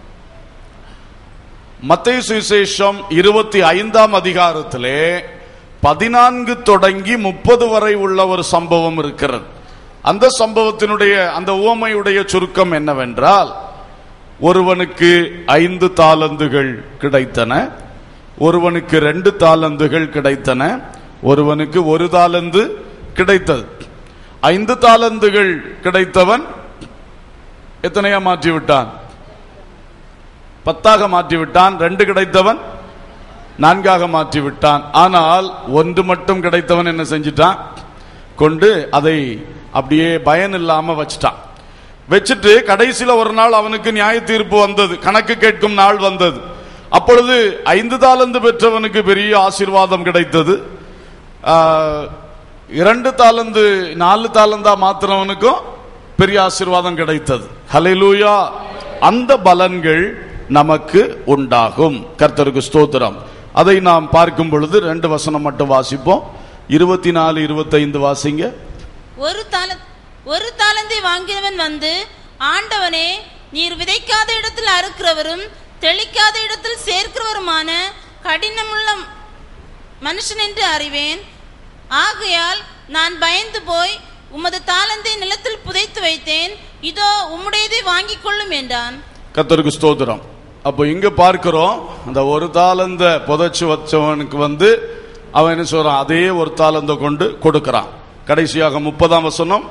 S2: மத்திய சுவிசேஷம் இருபத்தி ஐந்தாம் அதிகாரத்திலே பதினான்கு தொடங்கி முப்பது வரை உள்ள ஒரு சம்பவம் இருக்கிறது அந்த சம்பவத்தினுடைய அந்த உவமையுடைய சுருக்கம் என்னவென்றால் ஒருவனுக்கு ஐந்து தாளந்துகள் கிடைத்தன ஒருவனுக்கு ரெண்டு தாளந்துகள் கிடைத்தன ஒருவனுக்கு ஒரு தாளந்து கிடைத்தது ஐந்து தாளந்துகள் கிடைத்தவன் எத்தனையா மாற்றி விட்டான் பத்தாக மாற்றி விட்டான் ரெண்டு கிடைத்தவன் நான்காக மாற்றி விட்டான் ஆனால் ஒன்று மட்டும் கிடைத்தவன் என்ன செஞ்சிட்டான் கொண்டு அதை அப்படியே பயன் இல்லாம வச்சிட்டான் வச்சுட்டு கடைசியில ஒரு நாள் அவனுக்கு நியாய தீர்ப்பு வந்தது கணக்கு கேட்கும் நாள் வந்தது அப்பொழுது ஐந்து தாளந்து பெற்றவனுக்கு பெரிய ஆசீர்வாதம் கிடைத்தது ஆஹ், இரண்டு தாளந்து நாலு தாளந்தா மாத்திரவனுக்கும் பெரிய ஆசீர்வாதம் கிடைத்தது ஹalleluya அந்த பலன்கள் நமக்கு உண்டாகும் கர்த்தருக்கு ஸ்தோத்திரம் அதை நாம் பார்க்கும் பொழுது ரெண்டு வசனம் மட்டும் வாசிப்போம் இருபத்தி நாலு இருபத்தைந்து வாசிங்க
S1: ஒரு தால ஒரு தாளந்தை வாங்கினவன் வந்து ஆண்டவனே நீர் விதைக்காத இடத்தில் அறுக்கிறவரும் தெளிக்காத இடத்தில் சேர்க்கிறவருமான கடினமுள்ள மனுஷன் என்று அறிவேன் ஆகையால் நான் பயந்து போய் உமது தாளந்தை நிலத்தில் புதைத்து வைத்தேன் இதோ உம்முடையதை வாங்கிக் கொள்ளும் என்றான்
S2: கர்த்தருக்கு ஸ்தோத்திரம் அப்போ இங்க பார்க்கிறோம் அந்த ஒரு தாளந்த புதைச்சு வச்சவனுக்கு வந்து அவன் என்ன சொல்றான் அதே ஒரு தாளந்த கொண்டு கொடுக்கறான் கடைசியாக முப்பதாம் வசனம்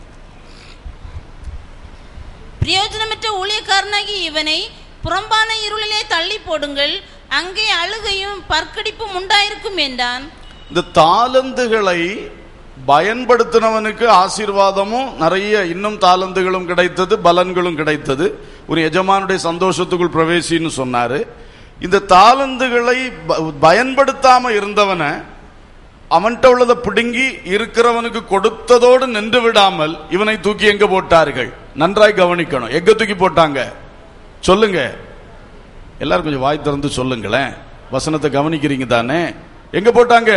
S1: பிரயோஜனமற்ற ஊழியக்காரனாகி இவனை புறம்பான இருளிலே தள்ளி போடுங்கள் அங்கே அழுகையும் பற்கடிப்பும் உண்டாயிருக்கும் என்றான்
S2: இந்த தாளந்துகளை பயன்படுத்தினவனுக்கு ஆசீர்வாதமும் நிறைய இன்னும் தாளந்துகளும் கிடைத்தது பலன்களும் கிடைத்தது ஒரு எஜமானுடைய சந்தோஷத்துக்குள் பிரவேசின்னு சொன்னாரு இந்த தாளந்துகளை ப- பயன்படுத்தாம இருந்தவனை அவன்கிட்ட உள்ளதை பிடுங்கி இருக்கிறவனுக்கு கொடுத்ததோடு நின்று விடாமல் இவனை தூக்கி எங்க போட்டார்கள் நன்றாய் கவனிக்கணும் எங்க தூக்கி போட்டாங்க சொல்லுங்க எல்லாரும் கொஞ்சம் வாய் திறந்து சொல்லுங்களேன் வசனத்தை கவனிக்கிறீங்க தானே எங்க போட்டாங்க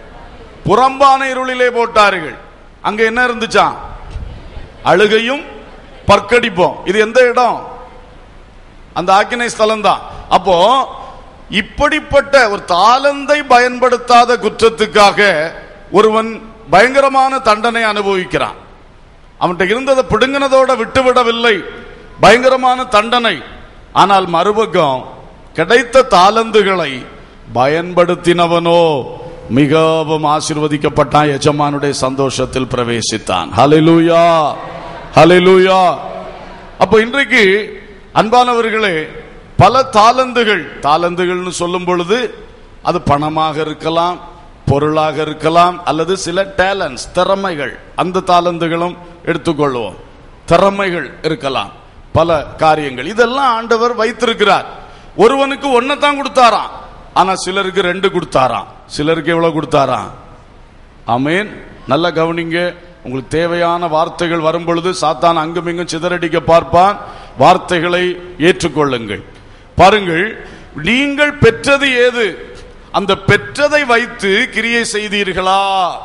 S2: புறம்பான இருளிலே போட்டார்கள் அங்க என்ன இருந்துச்சாம் அழுகையும் பற்கடிப்போம் இது எந்த இடம் அந்த ஆக்கினை ஸ்தலம் தான் அப்போ இப்படிப்பட்ட ஒரு தாளந்தை பயன்படுத்தாத குற்றத்துக்காக ஒருவன் பயங்கரமான தண்டனை அனுபவிக்கிறான் அவன்கிட்ட இருந்ததை பிடுங்கினதோட விட்டுவிடவில்லை பயங்கரமான தண்டனை ஆனால் மறுபக்கம் கிடைத்த தாளந்துகளை பயன்படுத்தினவனோ மிகவும் ஆசீர்வதிக்கப்பட்டான் எஜமானுடைய சந்தோஷத்தில் பிரவேசித்தான் ஹalleluya ஹalleluya அப்போ இன்றைக்கு அன்பானவர்களே பல தாளந்துகள் தாளந்துகள்னு சொல்லும் பொழுது அது பணமாக இருக்கலாம் பொருளாக இருக்கலாம் அல்லது சில டேலண்ட்ஸ் திறமைகள் அந்த தாளந்துகளும் எடுத்துக்கொள்வோம் திறமைகள் இருக்கலாம் பல காரியங்கள் இதெல்லாம் ஆண்டவர் வைத்திருக்கிறார் ஒருவனுக்கு ஒன்னை தான் கொடுத்தாராம் ஆனா சிலருக்கு ரெண்டு கொடுத்தாராம் சிலருக்கு எவ்வளவு கொடுத்தாராம் ஆமேன் நல்லா கவனிங்க உங்களுக்கு தேவையான வார்த்தைகள் வரும் பொழுது சாத்தான் அங்கும் இங்கும் சிதறடிக்க பார்ப்பான் வார்த்தைகளை ஏற்றுக்கொள்ளுங்கள் பாருங்கள் நீங்கள் பெற்றது ஏது அந்த பெற்றதை வைத்து கிரியை செய்தீர்களா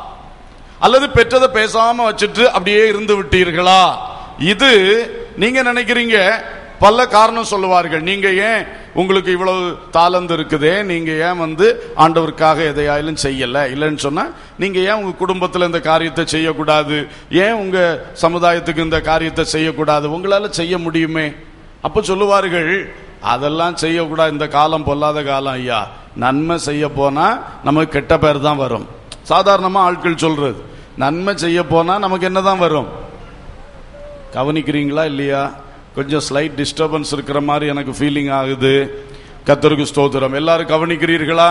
S2: அல்லது பெற்றதை பேசாம வச்சுட்டு அப்படியே இருந்து விட்டீர்களா இது நீங்க நினைக்கிறீங்க பல காரணம் சொல்லுவார்கள் நீங்க ஏன் உங்களுக்கு இவ்வளவு தாளந்து இருக்குதே நீங்க ஏன் வந்து ஆண்டவருக்காக எதையாயிலும் செய்யல இல்லைன்னு சொன்னா நீங்க ஏன் உங்க குடும்பத்துல இந்த காரியத்தை செய்யக்கூடாது ஏன் உங்க சமுதாயத்துக்கு இந்த காரியத்தை செய்யக்கூடாது உங்களால செய்ய முடியுமே அப்ப சொல்லுவார்கள் அதெல்லாம் செய்யக்கூடாது இந்த காலம் பொல்லாத காலம் ஐயா நன்மை செய்ய போனா நமக்கு கெட்ட பேர் தான் வரும் சாதாரணமா ஆட்கள் சொல்றது நன்மை செய்ய போனா நமக்கு என்னதான் வரும் கவனிக்கிறீங்களா இல்லையா கொஞ்சம் ஸ்லைட் டிஸ்டர்பன்ஸ் இருக்கிற மாதிரி எனக்கு ஃபீலிங் ஆகுது கத்தருக்கு ஸ்தோத்திரம் எல்லாரும் கவனிக்கிறீர்களா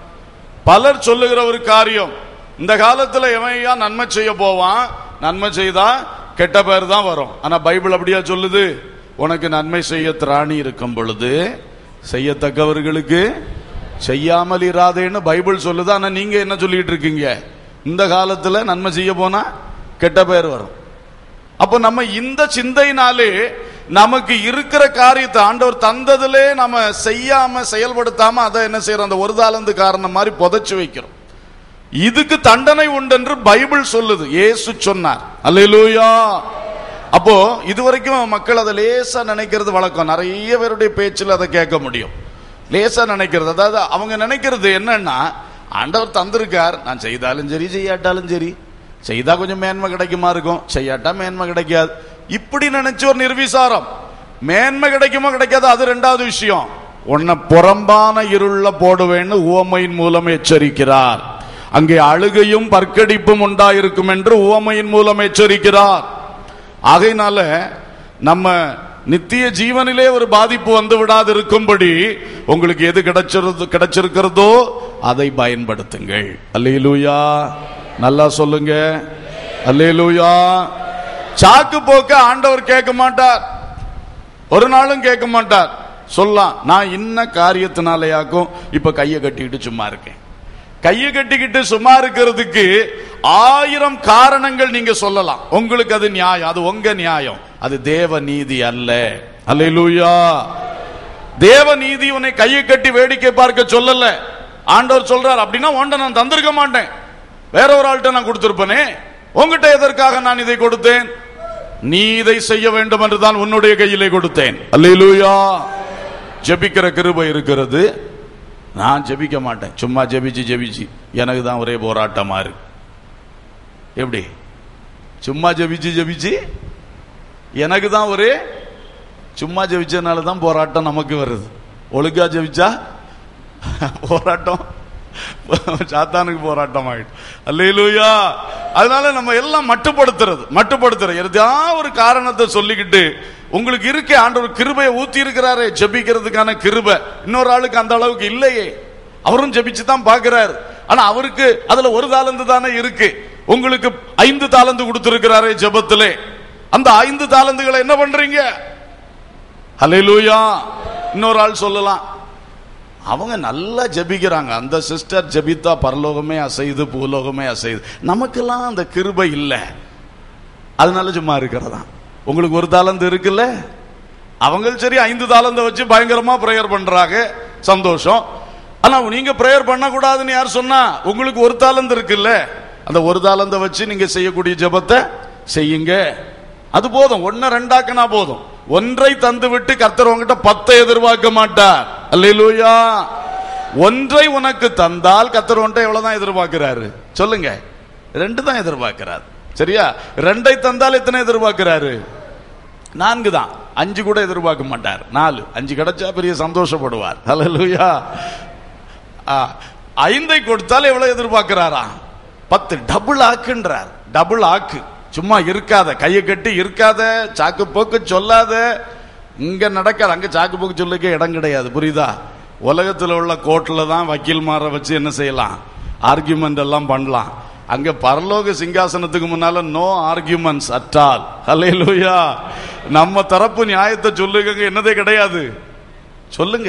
S2: பலர் சொல்லுகிற ஒரு காரியம் இந்த காலத்துல எவையா நன்மை செய்ய போவான் நன்மை செய்தா கெட்ட பேர் தான் வரும் ஆனா பைபிள் அப்படியா சொல்லுது உனக்கு நன்மை செய்ய திராணி இருக்கும் பொழுது செய்யத்தக்கவர்களுக்கு செய்யாமல் இராதேன்னு பைபிள் சொல்லுது ஆனா நீங்க என்ன சொல்லிட்டு இருக்கீங்க இந்த காலத்துல நன்மை செய்ய போனா கெட்ட பேர் வரும் அப்போ நம்ம இந்த சிந்தையினாலே நமக்கு இருக்கிற காரியத்தை ஆண்டவர் தந்ததிலே நம்ம செய்யாம செயல்படுத்தாம அதை என்ன செய்யறோம் அந்த ஒரு தாளந்து காரணம் மாதிரி புதைச்சு வைக்கிறோம் இதுக்கு தண்டனை உண்டென்று பைபிள் சொல்லுது இயேசு சொன்னார் அல்லேலூயா அப்போ இதுவரைக்கும் மக்கள் அதை லேசா நினைக்கிறது வழக்கம் நிறைய பேருடைய பேச்சில் அதை கேட்க முடியும் லேசா நினைக்கிறது அதாவது அவங்க நினைக்கிறது என்னன்னா ஆண்டவர் தந்திருக்கார் நான் செய்தாலும் சரி செய்யாட்டாலும் சரி செய்தா கொஞ்சம் மேன்மை கிடைக்குமா இருக்கும் செய்யாட்டா மேன்மை கிடைக்காது இப்படி நினைச்ச ஒரு நிர்விசாரம் மேன்மை கிடைக்குமோ கிடைக்காது அது ரெண்டாவது விஷயம் உன்னை புறம்பான இருள போடுவேன்னு உவமையின் மூலம் எச்சரிக்கிறார் அங்கே அழுகையும் பற்கடிப்பும் உண்டாயிருக்கும் என்று உவமையின் மூலம் எச்சரிக்கிறார் ஆகையினால நம்ம நித்திய ஜீவனிலே ஒரு பாதிப்பு வந்து விடாது இருக்கும்படி உங்களுக்கு எது கிடைச்சிருது கிடைச்சிருக்கிறதோ அதை பயன்படுத்துங்கள் அல்லேலூயா நல்லா சொல்லுங்க அல்லேலூயா சாக்கு போக்க ஆண்டவர் கேட்க மாட்டார் ஒரு நாளும் கேட்க மாட்டார் சொல்லலாம் நான் இன்ன காரியத்தினாலயாக்கும் இப்ப கையை கட்டிக்கிட்டு சும்மா இருக்கேன் கையை கட்டிக்கிட்டு சும்மா இருக்கிறதுக்கு ஆயிரம் காரணங்கள் நீங்க சொல்லலாம் உங்களுக்கு அது நியாயம் அது உங்க நியாயம் அது தேவ நீதி அல்ல அல்லேலூயா தேவ நீதி உன்னை கையை கட்டி வேடிக்கை பார்க்க சொல்லல ஆண்டவர் சொல்றார் அப்படின்னா உன்ட நான் தந்திருக்க மாட்டேன் வேற ஒரு ஆள்கிட்ட நான் கொடுத்திருப்பேனே உங்ககிட்ட எதற்காக நான் இதை கொடுத்தேன் நீ இதை செய்ய வேண்டும் என்று தான் உன்னுடைய கையிலே கொடுத்தேன் அல்லேலூயா ஜெபிக்கிற கிருபை இருக்கிறது நான் ஜெபிக்க மாட்டேன் சும்மா ஜெபிச்சு ஜெபிச்சு எனக்கு தான் ஒரே போராட்டமா இருக்கு எப்படி சும்மா ஜெபிச்சு ஜெபிச்சு எனக்கு தான் ஒரே சும்மா ஜெபிச்சதுனால தான் போராட்டம் நமக்கு வருது ஒழுங்கா ஜெபிச்சா போராட்டம் சாத்தானுக்கு போராட்டம் ஆயிடும் அல்லேலூயா அதனால நம்ம எல்லாம் மட்டுப்படுத்துறது மட்டுப்படுத்துறது எதாவது ஒரு காரணத்தை சொல்லிக்கிட்டு உங்களுக்கு இருக்கே ஆண்டவர் கிருபையை ஊத்தி இருக்கிறாரே ஜெபிக்கிறதுக்கான கிருபை இன்னொரு ஆளுக்கு அந்த அளவுக்கு இல்லையே அவரும் ஜெபிச்சு தான் பாக்குறாரு ஆனா அவருக்கு அதுல ஒரு தாளந்து தானே இருக்கு உங்களுக்கு ஐந்து தாளந்து கொடுத்திருக்கிறாரே ஜெபத்திலே அந்த ஐந்து தாளந்துகளை என்ன பண்றீங்க ஹalleluya இன்னொரு ஆள் சொல்லலாம் அவங்க நல்லா ஜெபிக்கிறாங்க அந்த சிஸ்டர் ஜெபித்தா பரலோகமே அசையுது பூலோகமே அசையுது நமக்கெல்லாம் அந்த கிருபை இல்லை அதனால சும்மா இருக்கிறதா உங்களுக்கு ஒரு தாளந்து இருக்குல்ல அவங்க சரி ஐந்து தாளந்த வச்சு பயங்கரமா பிரேயர் பண்றாங்க சந்தோஷம் ஆனா நீங்க பிரேயர் பண்ணக்கூடாதுன்னு யார் சொன்னா உங்களுக்கு ஒரு தாளந்து இருக்குல்ல அந்த ஒரு தாளந்த வச்சு நீங்க செய்யக்கூடிய ஜெபத்தை செய்யுங்க அது போதும் ஒன்ன ரெண்டாக்குனா போதும் ஒன்றை தந்து விட்டு கர்த்தர் உங்ககிட்ட பத்தை எதிர்பார்க்க மாட்டார் அல்லேலூயா ஒன்றை உனக்கு தந்தால் கர்த்தர் உன்கிட்ட எவ்வளவுதான் எதிர்பார்க்கிறாரு சொல்லுங்க ரெண்டு தான் எதிர்பார்க்கிறார் சரியா ரெண்டை தந்தால் எத்தனை எதிர்பார்க்கிறாரு நான்கு தான் அஞ்சு கூட எதிர்பார்க்க மாட்டார் நாலு அஞ்சு கிடைச்சா பெரிய சந்தோஷப்படுவார் அல்லேலூயா ஆ, ஐந்தை கொடுத்தால் எவ்வளவு எதிர்பார்க்கிறாரா பத்து டபுள் ஆக்குன்றார் டபுள் ஆக்கு சும்மா இருக்காத கையை கட்டி இருக்காத சாக்கு போக்கு சொல்லாத இங்க நடக்காது அங்க சாக்கு போக்கு சொல்லிக்க இடம் கிடையாது புரியுதா உலகத்தில் உள்ள கோர்ட்டில் தான் வக்கீல் மாற வச்சு என்ன செய்யலாம் ஆர்கியூமெண்ட் எல்லாம் பண்ணலாம் அங்க பரலோக சிங்காசனத்துக்கு முன்னால நோ ஆர்கியூமெண்ட்ஸ் அட்டால் ஹalleluya நம்ம தரப்பு நியாயத்தை சொல்லுங்க என்னதே கிடையாது சொல்லுங்க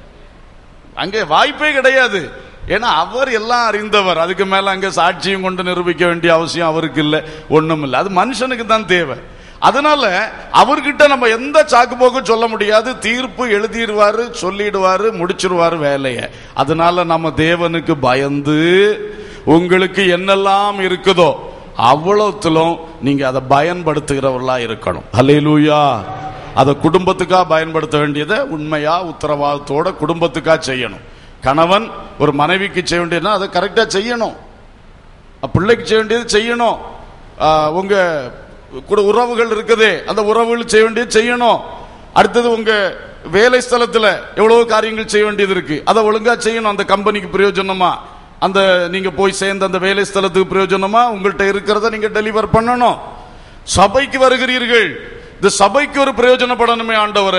S2: அங்கே வாய்ப்பே கிடையாது ஏன்னா அவர் எல்லாம் அறிந்தவர் அதுக்கு மேல அங்க சாட்சியும் கொண்டு நிரூபிக்க வேண்டிய அவசியம் அவருக்கு இல்லை ஒண்ணும் இல்லை அது மனுஷனுக்கு தான் தேவை அதனால அவர்கிட்ட நம்ம எந்த சாக்கு போக்கும் சொல்ல முடியாது தீர்ப்பு எழுதிடுவாரு சொல்லிடுவாரு முடிச்சிருவாரு வேலையை அதனால நம்ம தேவனுக்கு பயந்து உங்களுக்கு என்னெல்லாம் இருக்குதோ அவ்வளவுத்திலும் நீங்க அதை பயன்படுத்துகிறவர்களா இருக்கணும் ஹalleluya அதை குடும்பத்துக்கா பயன்படுத்த வேண்டியதை உண்மையா உத்தரவாதத்தோட குடும்பத்துக்கா செய்யணும் கணவன் ஒரு மனைவிக்கு செய்ய வேண்டியதுன்னா அதை கரெக்டா செய்யணும் அஹ் பிள்ளைக்கு செய்ய வேண்டியது செய்யணும் ஆஹ் உங்க கூட உறவுகள் இருக்குதே அந்த உறவுகள் செய்ய வேண்டியது செய்யணும் அடுத்தது உங்க வேலை ஸ்தலத்துல எவ்வளவு காரியங்கள் செய்ய வேண்டியது இருக்கு அதை ஒழுங்கா செய்யணும் அந்த கம்பெனிக்கு பிரயோஜனமா அந்த நீங்க போய் சேர்ந்த அந்த வேலை ஸ்தலத்துக்கு பிரயோஜனமா உங்கள்கிட்ட இருக்கிறத நீங்க டெலிவர் பண்ணணும் சபைக்கு வருகிறீர்கள் இந்த சபைக்கு ஒரு பிரயோஜனப்படணுமே ஆண்டவரே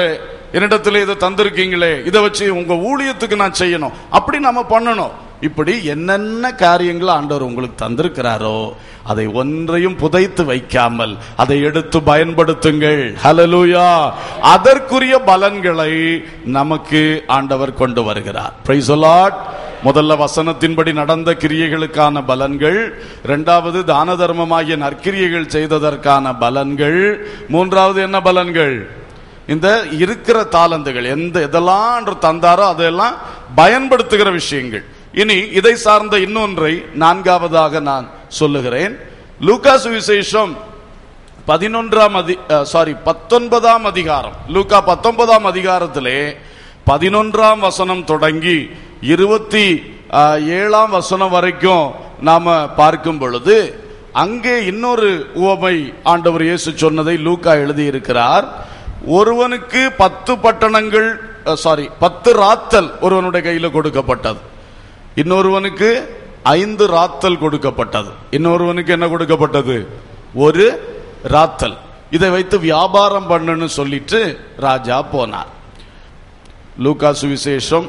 S2: என்னிடத்துல இதை தந்திருக்கீங்களே இதை வச்சு உங்க ஊழியத்துக்கு நான் செய்யணும் அப்படி நம்ம பண்ணணும் இப்படி என்னென்ன காரியங்கள் ஆண்டவர் உங்களுக்கு தந்திருக்கிறாரோ அதை ஒன்றையும் புதைத்து வைக்காமல் அதை எடுத்து பயன்படுத்துங்கள் ஹalleluya அதற்குரிய பலன்களை நமக்கு ஆண்டவர் கொண்டு வருகிறார் பிரைஸ் முதல்ல வசனத்தின்படி நடந்த கிரியைகளுக்கான பலன்கள் இரண்டாவது தான தர்மமாகிய நற்கிரியைகள் செய்ததற்கான பலன்கள் மூன்றாவது என்ன பலன்கள் இந்த இருக்கிற தாளந்துகள் எந்த எதெல்லாம் ஆண்டு தந்தாரோ அதெல்லாம் பயன்படுத்துகிற விஷயங்கள் இனி இதை சார்ந்த இன்னொன்றை நான்காவதாக நான் சொல்லுகிறேன் லூகாசு விசேஷம் பதினொன்றாம் அதி சாரி பத்தொன்பதாம் அதிகாரம் லூக்கா பத்தொன்பதாம் அதிகாரத்திலே பதினொன்றாம் வசனம் தொடங்கி இருபத்தி அஹ், ஏழாம் வசனம் வரைக்கும் நாம பார்க்கும் பொழுது அங்கே இன்னொரு உவமை ஆண்டவர் இயேசு சொன்னதை லூக்கா எழுதியிருக்கிறார் ஒருவனுக்கு பத்து பட்டணங்கள் சாரி பத்து ராத்தல் ஒருவனுடைய கையில கொடுக்கப்பட்டது இன்னொருவனுக்கு ஐந்து ராத்தல் கொடுக்கப்பட்டது இன்னொருவனுக்கு என்ன கொடுக்கப்பட்டது ஒரு ராத்தல் இதை வைத்து வியாபாரம் பண்ணுன்னு சொல்லிட்டு ராஜா போனார் லூக்கா சுவிசேஷம்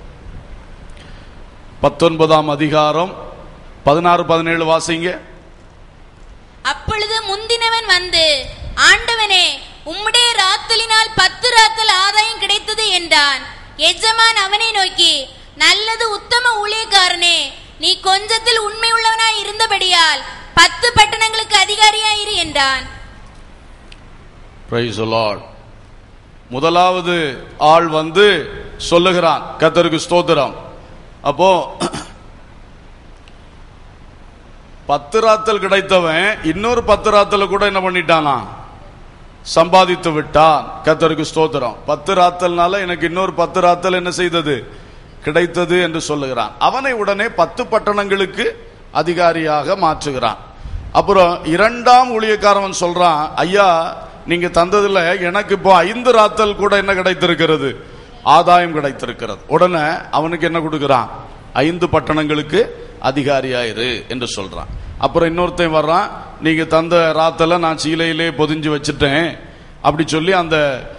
S2: பத்தொன்பதாம் அதிகாரம் பதினாறு பதினேழு வாசிங்க
S3: அப்பொழுது முந்தினவன் வந்து ஆண்டவனே உம்முடைய ராத்தலினால் பத்து ராத்தல் ஆதாயம் கிடைத்தது என்றான் எஜமான் அவனை நோக்கி நல்லது உத்தம ஊழியக்காரனே நீ கொஞ்சத்தில் உண்மை உள்ளவனாய் இருந்தபடியால் பத்து பட்டணங்களுக்கு அதிகாரியாயிரு என்றான்
S2: Praise the Lord. முதலாவது ஆள் வந்து சொல்லுகிறான் கத்தருக்கு ஸ்தோத்திரம் அப்போ பத்து ராத்தல் கிடைத்தவன் இன்னொரு பத்து ராத்தல கூட என்ன பண்ணிட்டானா சம்பாதித்து விட்டான் கத்தருக்கு ஸ்தோத்திரம் பத்து ராத்தல்னால எனக்கு இன்னொரு பத்து ராத்தல் என்ன செய்தது கிடைத்தது என்று சொல்லுகிறான் அவனை உடனே பத்து பட்டணங்களுக்கு அதிகாரியாக மாற்றுகிறான் அப்புறம் இரண்டாம் ஊழியக்காரவன் சொல்றான் ஐயா நீங்க தந்ததுல எனக்கு இப்போ ஐந்து ராத்தல் கூட என்ன கிடைத்திருக்கிறது ஆதாயம் கிடைத்திருக்கிறது உடனே அவனுக்கு என்ன கொடுக்கிறான் ஐந்து பட்டணங்களுக்கு அதிகாரியாயிரு என்று சொல்றான் அப்புறம் இன்னொருத்தன் வர்றான் நீங்க தந்த ராத்தலை நான் சீலையிலே பொதிஞ்சு வச்சுட்டேன் அப்படி சொல்லி அந்த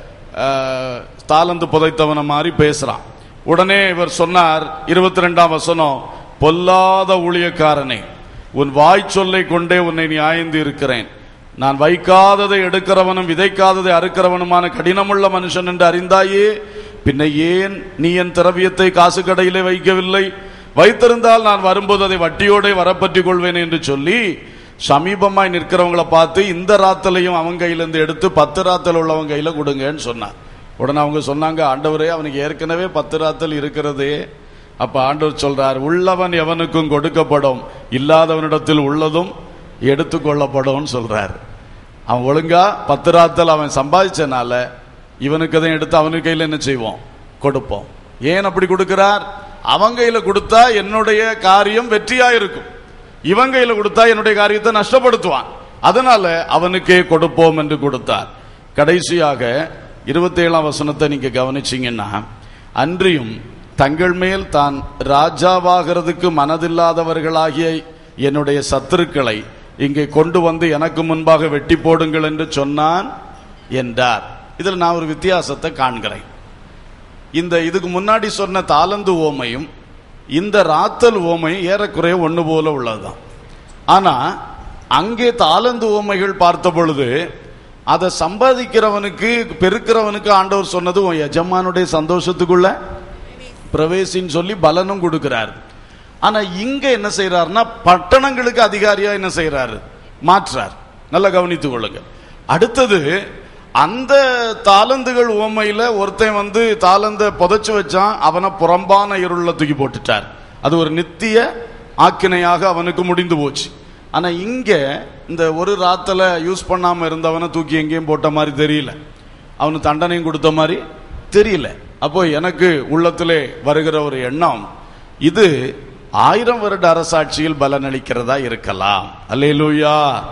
S2: அஹ், தாளந்து புதைத்தவன மாதிரி பேசுறான் உடனே இவர் சொன்னார் இருபத்தி ரெண்டாம் வசனம் பொல்லாத ஊழியக்காரனே உன் வாய் சொல்லை கொண்டே உன்னை நியாயந்து இருக்கிறேன் நான் வைக்காததை எடுக்கிறவனும் விதைக்காததை அறுக்கிறவனுமான கடினமுள்ள மனுஷன் என்று அறிந்தாயே பின்ன ஏன் நீ என் திரவியத்தை காசு கடையிலே வைக்கவில்லை வைத்திருந்தால் நான் வரும்போது அதை வட்டியோட வரப்பற்றிக் கொள்வேன் என்று சொல்லி சமீபமாய் நிற்கிறவங்கள பார்த்து இந்த ராத்தலையும் அவன் கையிலிருந்து எடுத்து பத்து ராத்தல் உள்ளவன் கையில கொடுங்கன்னு சொன்னார் உடனே அவங்க சொன்னாங்க ஆண்டவரே அவனுக்கு ஏற்கனவே பத்து ராத்தல் இருக்கிறதே அப்ப ஆண்டவர் சொல்றார் உள்ளவன் எவனுக்கும் கொடுக்கப்படும் இல்லாதவனிடத்தில் உள்ளதும் எடுத்துக்கொள்ளப்படும் சொல்றார் அவன் ஒழுங்கா பத்து ராத்தல் அவன் சம்பாதிச்சனால இவனுக்கு அதை எடுத்து அவனுக்கு கையில் என்ன செய்வோம் கொடுப்போம் ஏன் அப்படி கொடுக்கிறார் அவன் கையில கொடுத்தா என்னுடைய காரியம் வெற்றியா இருக்கும் இவன் கையில கொடுத்தா என்னுடைய காரியத்தை நஷ்டப்படுத்துவான் அதனால அவனுக்கே கொடுப்போம் என்று கொடுத்தார் கடைசியாக இருபத்தி ஏழாம் வசனத்தை நீங்க கவனிச்சீங்கன்னா அன்றியும் தங்கள் மேல் தான் ராஜாவாகிறதுக்கு மனதில்லாதவர்களாகிய என்னுடைய சத்துருக்களை இங்கே கொண்டு வந்து எனக்கு முன்பாக வெட்டி போடுங்கள் என்று சொன்னான் என்றார் இதில் நான் ஒரு வித்தியாசத்தை காண்கிறேன் இந்த இதுக்கு முன்னாடி சொன்ன தாளந்து ஓமையும் இந்த ராத்தல் ஓமையும் ஏறக்குறைய ஒன்று போல உள்ளதுதான் ஆனா அங்கே தாளந்து ஓமைகள் பார்த்த பொழுது அதை சம்பாதிக்கிறவனுக்கு பெருக்கிறவனுக்கு ஆண்டவர் சொன்னது உன் எஜமானுடைய சந்தோஷத்துக்குள்ள பிரவேசின்னு சொல்லி பலனும் கொடுக்கிறார் ஆனா இங்க என்ன செய்யறாருன்னா பட்டணங்களுக்கு அதிகாரியா என்ன செய்யறாரு மாற்றார் நல்லா கவனித்துக் கொள்ளுங்க அடுத்தது அந்த தாளந்துகள் உவமையில ஒருத்தன் வந்து தாளந்த புதைச்சு வச்சான் அவனை புறம்பான இருள தூக்கி போட்டுட்டார் அது ஒரு நித்திய ஆக்கினையாக அவனுக்கு முடிந்து போச்சு ஆனா இங்க இந்த ஒரு ராத்தல யூஸ் பண்ணாம இருந்தவனை தூக்கி எங்கேயும் போட்ட மாதிரி தெரியல அவனுக்கு தண்டனையும் கொடுத்த மாதிரி தெரியல அப்போ எனக்கு உள்ளத்திலே வருகிற ஒரு எண்ணம் இது ஆயிரம் வருட அரசாட்சியில் பலனளிக்கிறதா இருக்கலாம் அல்லேலூயா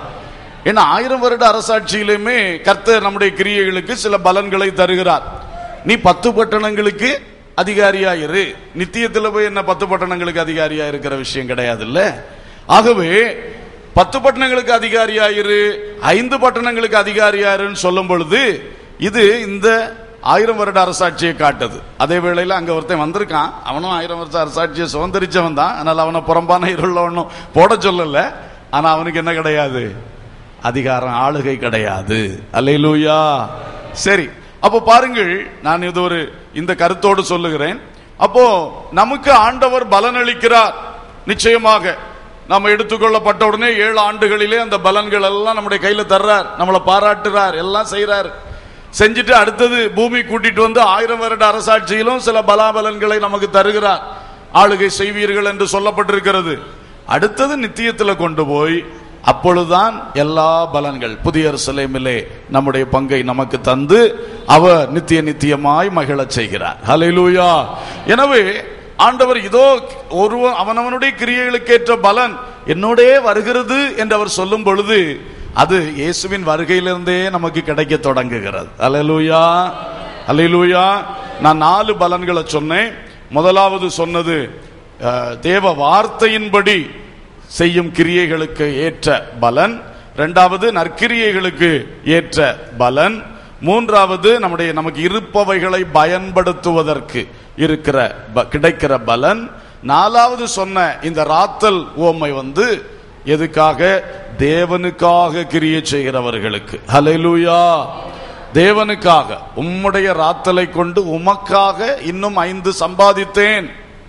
S2: ஏன்னா ஆயிரம் வருட அரசாட்சியிலுமே கர்த்தர் நம்முடைய கிரியைகளுக்கு சில பலன்களை தருகிறார் நீ பத்து பட்டணங்களுக்கு அதிகாரியாயிரு நித்தியத்துல போய் என்ன பத்து பட்டணங்களுக்கு அதிகாரியா இருக்கிற விஷயம் கிடையாதுல்ல ஆகவே பத்து பட்டணங்களுக்கு அதிகாரியாயிரு ஐந்து பட்டணங்களுக்கு அதிகாரியாயிருன்னு சொல்லும் பொழுது இது இந்த ஆயிரம் வருட அரசாட்சியை காட்டுது அதே வேளையில அங்க ஒருத்தன் வந்திருக்கான் அவனும் ஆயிரம் வருஷ அரசாட்சியை சுதந்திரிச்சவன் தான் அதனால அவனை புறம்பான இருளவனும் போட சொல்லல ஆனா அவனுக்கு என்ன கிடையாது அதிகாரம் ஆளுகை கிடையாது அல்லேலூயா சரி அப்போ பாருங்கள் நான் இது ஒரு இந்த கருத்தோடு சொல்லுகிறேன் அப்போ நமக்கு ஆண்டவர் பலனளிக்கிறார் நிச்சயமாக நம்ம எடுத்துக்கொள்ளப்பட்ட உடனே ஏழு ஆண்டுகளிலே அந்த பலன்கள் எல்லாம் நம்முடைய கையில தர்றார் நம்மளை பாராட்டுறார் எல்லாம் செய்றார் செஞ்சுட்டு அடுத்தது பூமி கூட்டிட்டு வந்து ஆயிரம் வருட அரசாட்சியிலும் சில பலாபலன்களை நமக்கு தருகிறார் ஆளுகை செய்வீர்கள் என்று சொல்லப்பட்டிருக்கிறது அடுத்தது நித்தியத்துல கொண்டு போய் அப்பொழுதுதான் எல்லா பலன்கள் புதிய எருசலேமிலே நம்முடைய பங்கை நமக்கு தந்து அவர் நித்திய நித்தியமாய் மகிழச் செய்கிறார் ஹalleluya எனவே ஆண்டவர் இதோ ஒருவன் அவனவனுடைய கிரியைகளுக்கேற்ற பலன் என்னோடே வருகிறது என்று அவர் சொல்லும் பொழுது அது இயேசுவின் வருகையிலிருந்தே நமக்கு கிடைக்க தொடங்குகிறது அல்லேலூயா அல்லேலூயா நான் நாலு பலன்களை சொன்னேன் முதலாவது சொன்னது அஹ், தேவ வார்த்தையின்படி செய்யும் கிரியைகளுக்கு ஏற்ற பலன் இரண்டாவது நற்கிரியைகளுக்கு ஏற்ற பலன் மூன்றாவது நம்முடைய நமக்கு இருப்பவைகளை பயன்படுத்துவதற்கு இருக்கிற ப- கிடைக்கிற பலன் நாலாவது சொன்ன இந்த ராத்தல் ஓமை வந்து எதுக்காக தேவனுக்காக கிரியை செய்கிறவர்களுக்கு ஹalleluya தேவனுக்காக உம்முடைய ராத்தலை கொண்டு உமக்காக இன்னும் ஐந்து சம்பாதித்தேன்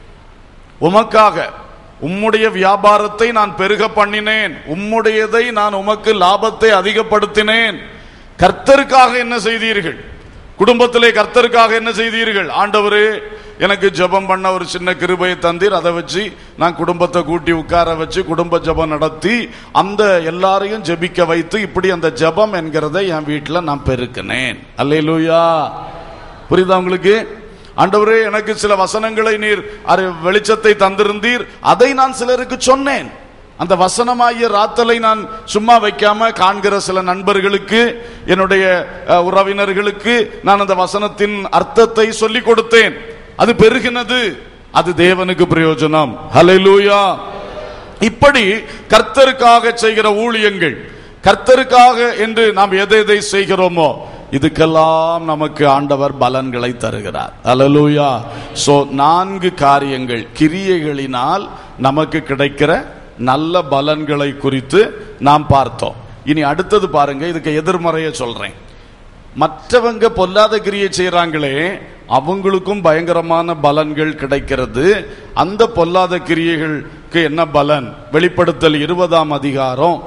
S2: உமக்காக உம்முடைய வியாபாரத்தை நான் பெருக பண்ணினேன் உம்முடையதை நான் உமக்கு லாபத்தை அதிகப்படுத்தினேன் கர்த்தருக்காக என்ன செய்தீர்கள் குடும்பத்திலே கர்த்தருக்காக என்ன செய்தீர்கள் ஆண்டவரே எனக்கு ஜெபம் பண்ண ஒரு சின்ன கிருபையை தந்தீர் அதை வச்சு நான் குடும்பத்தை கூட்டி உட்கார வச்சு குடும்ப ஜெபம் நடத்தி அந்த எல்லாரையும் ஜெபிக்க வைத்து இப்படி அந்த ஜெபம் என்கிறதை என் வீட்டில் நான் பெருக்கினேன் அல்லேலூயா புரியுதா உங்களுக்கு ஆண்டவரே எனக்கு சில வசனங்களை நீர் அறி- வெளிச்சத்தை தந்திருந்தீர் அதை நான் சிலருக்கு சொன்னேன் அந்த வசனமாகிய ராத்தலை நான் சும்மா வைக்காம காண்கிற சில நண்பர்களுக்கு என்னுடைய அஹ், உறவினர்களுக்கு நான் அந்த வசனத்தின் அர்த்தத்தை சொல்லிக் கொடுத்தேன் அது பெருகினது அது தேவனுக்கு பிரயோஜனம் ஹalleluya இப்படி கர்த்தருக்காக செய்கிற ஊழியங்கள் கர்த்தருக்காக என்று நாம் எதை எதை செய்கிறோமோ இதுக்கெல்லாம் நமக்கு ஆண்டவர் பலன்களை தருகிறார் அல்லேலூயா சோ நான்கு காரியங்கள் கிரியைகளினால் நமக்கு கிடைக்கிற நல்ல பலன்களை குறித்து நாம் பார்த்தோம் இனி அடுத்தது பாருங்க இதுக்கு எதிர்மறைய சொல்றேன் மற்றவங்க பொல்லாத கிரியை செய்றாங்களே அவங்களுக்கும் பயங்கரமான பலன்கள் கிடைக்கிறது அந்த பொல்லாத கிரியைகளுக்கு என்ன பலன் வெளிப்படுத்தல் இருபதாம் அதிகாரம்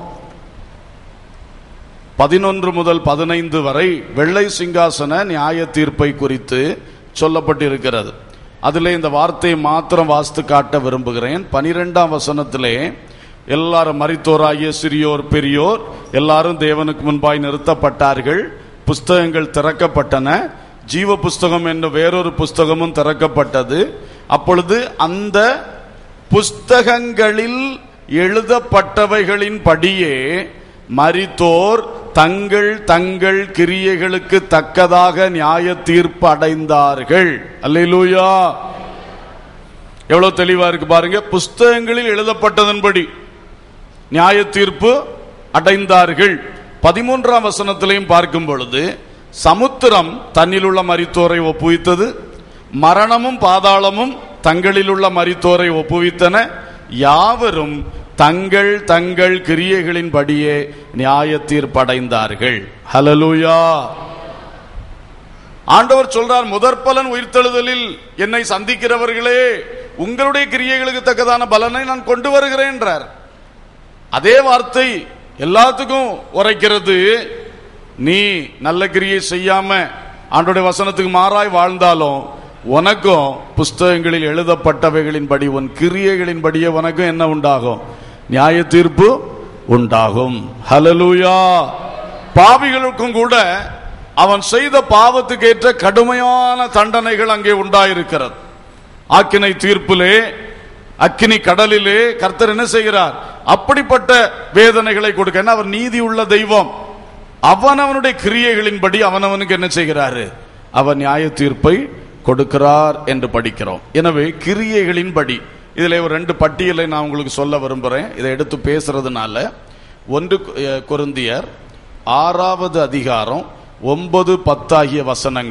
S2: பதினொன்று முதல் பதினைந்து வரை வெள்ளை சிங்காசன நியாய தீர்ப்பை குறித்து சொல்லப்பட்டிருக்கிறது அதிலே இந்த வார்த்தையை மாத்திரம் வாஸ்து காட்ட விரும்புகிறேன் பனிரெண்டாம் வசனத்திலே எல்லாரும் மரித்தோராகிய சிறியோர் பெரியோர் எல்லாரும் தேவனுக்கு முன்பாய் நிறுத்தப்பட்டார்கள் புஸ்தகங்கள் திறக்கப்பட்டன ஜீவ புஸ்தகம் என்ற வேறொரு புஸ்தகமும் திறக்கப்பட்டது அப்பொழுது அந்த புஸ்தகங்களில் எழுதப்பட்டவைகளின் படியே மரித்தோர் தங்கள் தங்கள் கிரியைகளுக்கு தக்கதாக நியாய தீர்ப்பு அடைந்தார்கள் அல்லேலூயா எவ்வளவு தெளிவா இருக்கு பாருங்க புஸ்தகங்களில் எழுதப்பட்டதன்படி நியாய தீர்ப்பு அடைந்தார்கள் பதிமூன்றாம் வசனத்திலையும் பார்க்கும் பொழுது சமுத்திரம் தன்னிலுள்ள மரித்தோரை ஒப்புவித்தது மரணமும் பாதாளமும் தங்களிலுள்ள மரித்தோரை ஒப்புவித்தன யாவரும் தங்கள் தங்கள் கிரியைகளின்படியே நியாய தீர்ப்படைந்தார்கள் ஹலலூயா ஆண்டவர் சொல்றார் முதற் பலன் உயிர்த்தெழுதலில் என்னை சந்திக்கிறவர்களே உங்களுடைய கிரியைகளுக்கு தக்கதான பலனை நான் கொண்டு வருகிறேன்றார் அதே வார்த்தை எல்லாத்துக்கும் உரைக்கிறது நீ நல்ல கிரியை செய்யாம ஆண்டோடைய வசனத்துக்கு மாறாய் வாழ்ந்தாலும் உனக்கும் புஸ்தகங்களில் எழுதப்பட்டவைகளின்படி உன் கிரியைகளின்படியே உனக்கும் என்ன உண்டாகும் நியாய தீர்ப்பு உண்டாகும் ஹலலூயா பாவிகளுக்கும் கூட அவன் செய்த பாவத்துக்கேற்ற கடுமையான தண்டனைகள் அங்கே உண்டாயிருக்கிறது ஆக்கினை தீர்ப்பிலே அக்கினி கடலிலே கர்த்தர் என்ன செய்கிறார் அப்படிப்பட்ட வேதனைகளை கொடுக்க ஏன்னா அவர் நீதி உள்ள தெய்வம் அவனவனுடைய கிரியைகளின்படி அவனவனுக்கு என்ன செய்கிறாரு அவர் நியாய தீர்ப்பை கொடுக்கிறார் என்று படிக்கிறோம் எனவே கிரியைகளின்படி இதுல ஒரு ரெண்டு பட்டியலை நான் உங்களுக்கு சொல்ல விரும்புறேன் இதை எடுத்து பேசுறதுனால ஒன்று கொருந்தியர் ஆறாவது அதிகாரம் ஒன்பது பத்தாகிய வசனங்கள்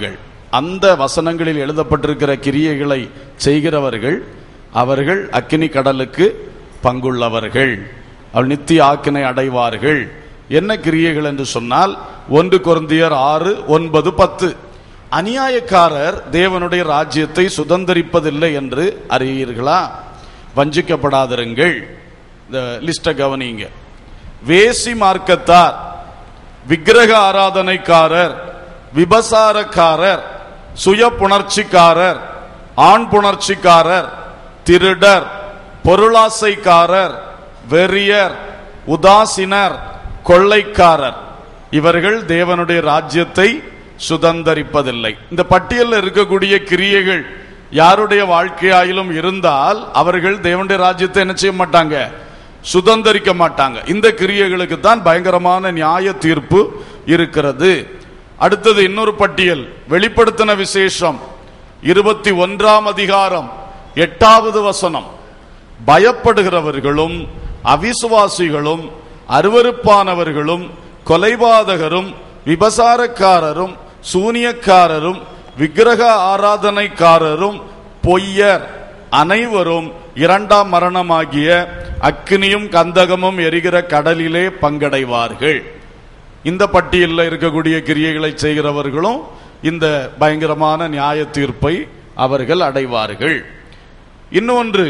S2: அந்த வசனங்களில் எழுதப்பட்டிருக்கிற கிரியைகளை செய்கிறவர்கள் அவர்கள் அக்கினி கடலுக்கு பங்குள்ளவர்கள் அவள் நித்திய ஆக்கினை அடைவார்கள் என்ன கிரியைகள் என்று சொன்னால் ஒன்று கொருந்தியர் ஆறு ஒன்பது பத்து அநியாயக்காரர் தேவனுடைய ராஜ்யத்தை சுதந்திரிப்பதில்லை என்று அறியீர்களா வஞ்சிக்கப்படாதிருங்கள் இந்த லிஸ்ட கவனிங்க வேசி மார்க்கத்தார் விக்கிரக ஆராதனைக்காரர் விபசாரக்காரர் சுய புணர்ச்சிக்காரர் ஆண் புணர்ச்சிக்காரர் திருடர் பொருளாசைக்காரர் வெறியர் உதாசீனர் கொள்ளைக்காரர் இவர்கள் தேவனுடைய ராஜ்யத்தை சுதந்தரிப்பதில்லை இந்த பட்டியலில் இருக்கக்கூடிய கிரியைகள் யாருடைய வாழ்க்கையாயிலும் இருந்தால் அவர்கள் தேவனுடைய ராஜ்யத்தை என்ன செய்ய மாட்டாங்க சுதந்தரிக்க மாட்டாங்க இந்த கிரியைகளுக்கு தான் பயங்கரமான நியாய தீர்ப்பு இருக்கிறது அடுத்தது இன்னொரு பட்டியல் வெளிப்படுத்தின விசேஷம் இருபத்தி ஒன்றாம் அதிகாரம் எட்டாவது வசனம் பயப்படுகிறவர்களும் அவிசுவாசிகளும் அருவருப்பானவர்களும் கொலைபாதகரும் விபசாரக்காரரும் சூனியக்காரரும் விக்கிரக ஆராதனைக்காரரும் பொய்யர் அனைவரும் இரண்டாம் மரணமாகிய அக்கினியும் கந்தகமும் எரிகிற கடலிலே பங்கடைவார்கள் இந்த பட்டியலில் இருக்கக்கூடிய கிரியைகளை செய்கிறவர்களும் இந்த பயங்கரமான நியாய தீர்ப்பை அவர்கள் அடைவார்கள் இன்னொன்று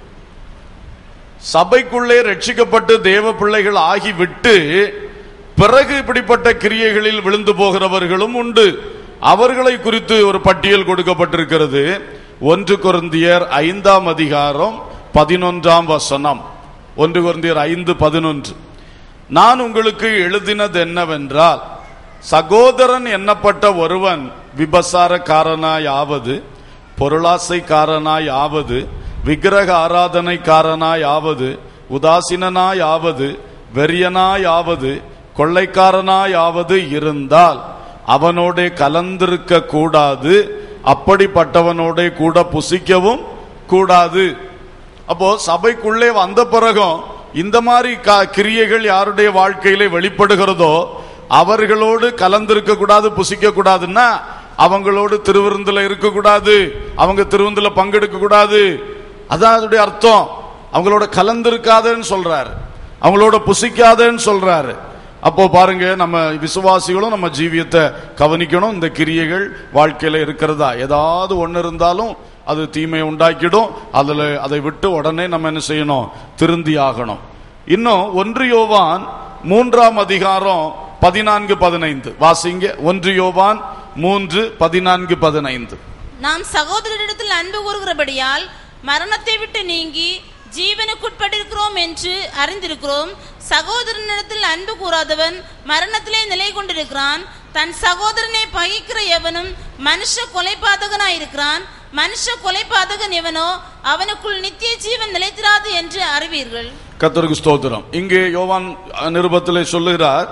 S2: சபைக்குள்ளே ரட்சிக்கப்பட்டு தேவ பிள்ளைகள் ஆகிவிட்டு பிறகு இப்படிப்பட்ட கிரியைகளில் விழுந்து போகிறவர்களும் உண்டு அவர்களை குறித்து ஒரு பட்டியல் கொடுக்கப்பட்டிருக்கிறது ஒன்று கொருந்தியர் ஐந்தாம் அதிகாரம் பதினொன்றாம் வசனம் ஒன்று கொருந்தியர் ஐந்து பதினொன்று நான் உங்களுக்கு எழுதினது என்னவென்றால் சகோதரன் எண்ணப்பட்ட ஒருவன் விபசாரக்காரனாயாவது பொருளாசைக்காரனாயாவது விக்கிரக ஆராதனைக்காரனாயாவது உதாசீனனாயாவது வெறியனாயாவது கொள்ளைக்காரனாயாவது இருந்தால் அவனோட கலந்திருக்க கூடாது அப்படிப்பட்டவனோட கூட புசிக்கவும் கூடாது அப்போ சபைக்குள்ளே வந்த பிறகும் இந்த மாதிரி கா- கிரியைகள் யாருடைய வாழ்க்கையிலே வெளிப்படுகிறதோ அவர்களோடு கலந்திருக்க கூடாது புசிக்க கூடாதுன்னா அவங்களோடு திருவிருந்துல இருக்க கூடாது அவங்க திருவிருந்துல பங்கெடுக்க கூடாது அதான் அதோடைய அர்த்தம் அவங்களோட கலந்திருக்காதன்னு சொல்றாரு அவங்களோட புசிக்காதன்னு சொல்றாரு அப்போ பாருங்க நம்ம விசுவாசிகளும் நம்ம ஜீவியத்தை கவனிக்கணும் இந்த கிரியைகள் வாழ்க்கையில இருக்கிறதா ஏதாவது ஒண்ணு இருந்தாலும் அது தீமையை உண்டாக்கிடும் அதுல அதை விட்டு உடனே நம்ம என்ன செய்யணும் திருந்தி ஆகணும் இன்னும் ஒன்று யோவான் மூன்றாம் அதிகாரம் பதினான்கு பதினைந்து வாசிங்க ஒன்று யோவான் மூன்று பதினான்கு பதினைந்து
S1: நாம் சகோதரரிடத்தில் அன்பு கூறுகிறபடியால் மரணத்தை விட்டு நீங்கி ஜீவனுக்குட்பட்டிருக்கிறோம் என்று அறிந்திருக்கிறோம் சகோதரனிடத்தில் அன்பு கூறாதவன் மரணத்திலே நிலை கொண்டிருக்கிறான் தன் சகோதரனை பகைக்கிற எவனும் மனுஷ கொலைபாதகனாயிருக்கிறான் மனுஷ கொலைபாதகன் எவனோ அவனுக்குள் நித்திய ஜீவன் நிலைத்திராது என்று அறிவீர்கள்
S2: கத்தருக்கு ஸ்தோத்திரம் இங்கே யோவான் நிருபத்திலே சொல்லுகிறார்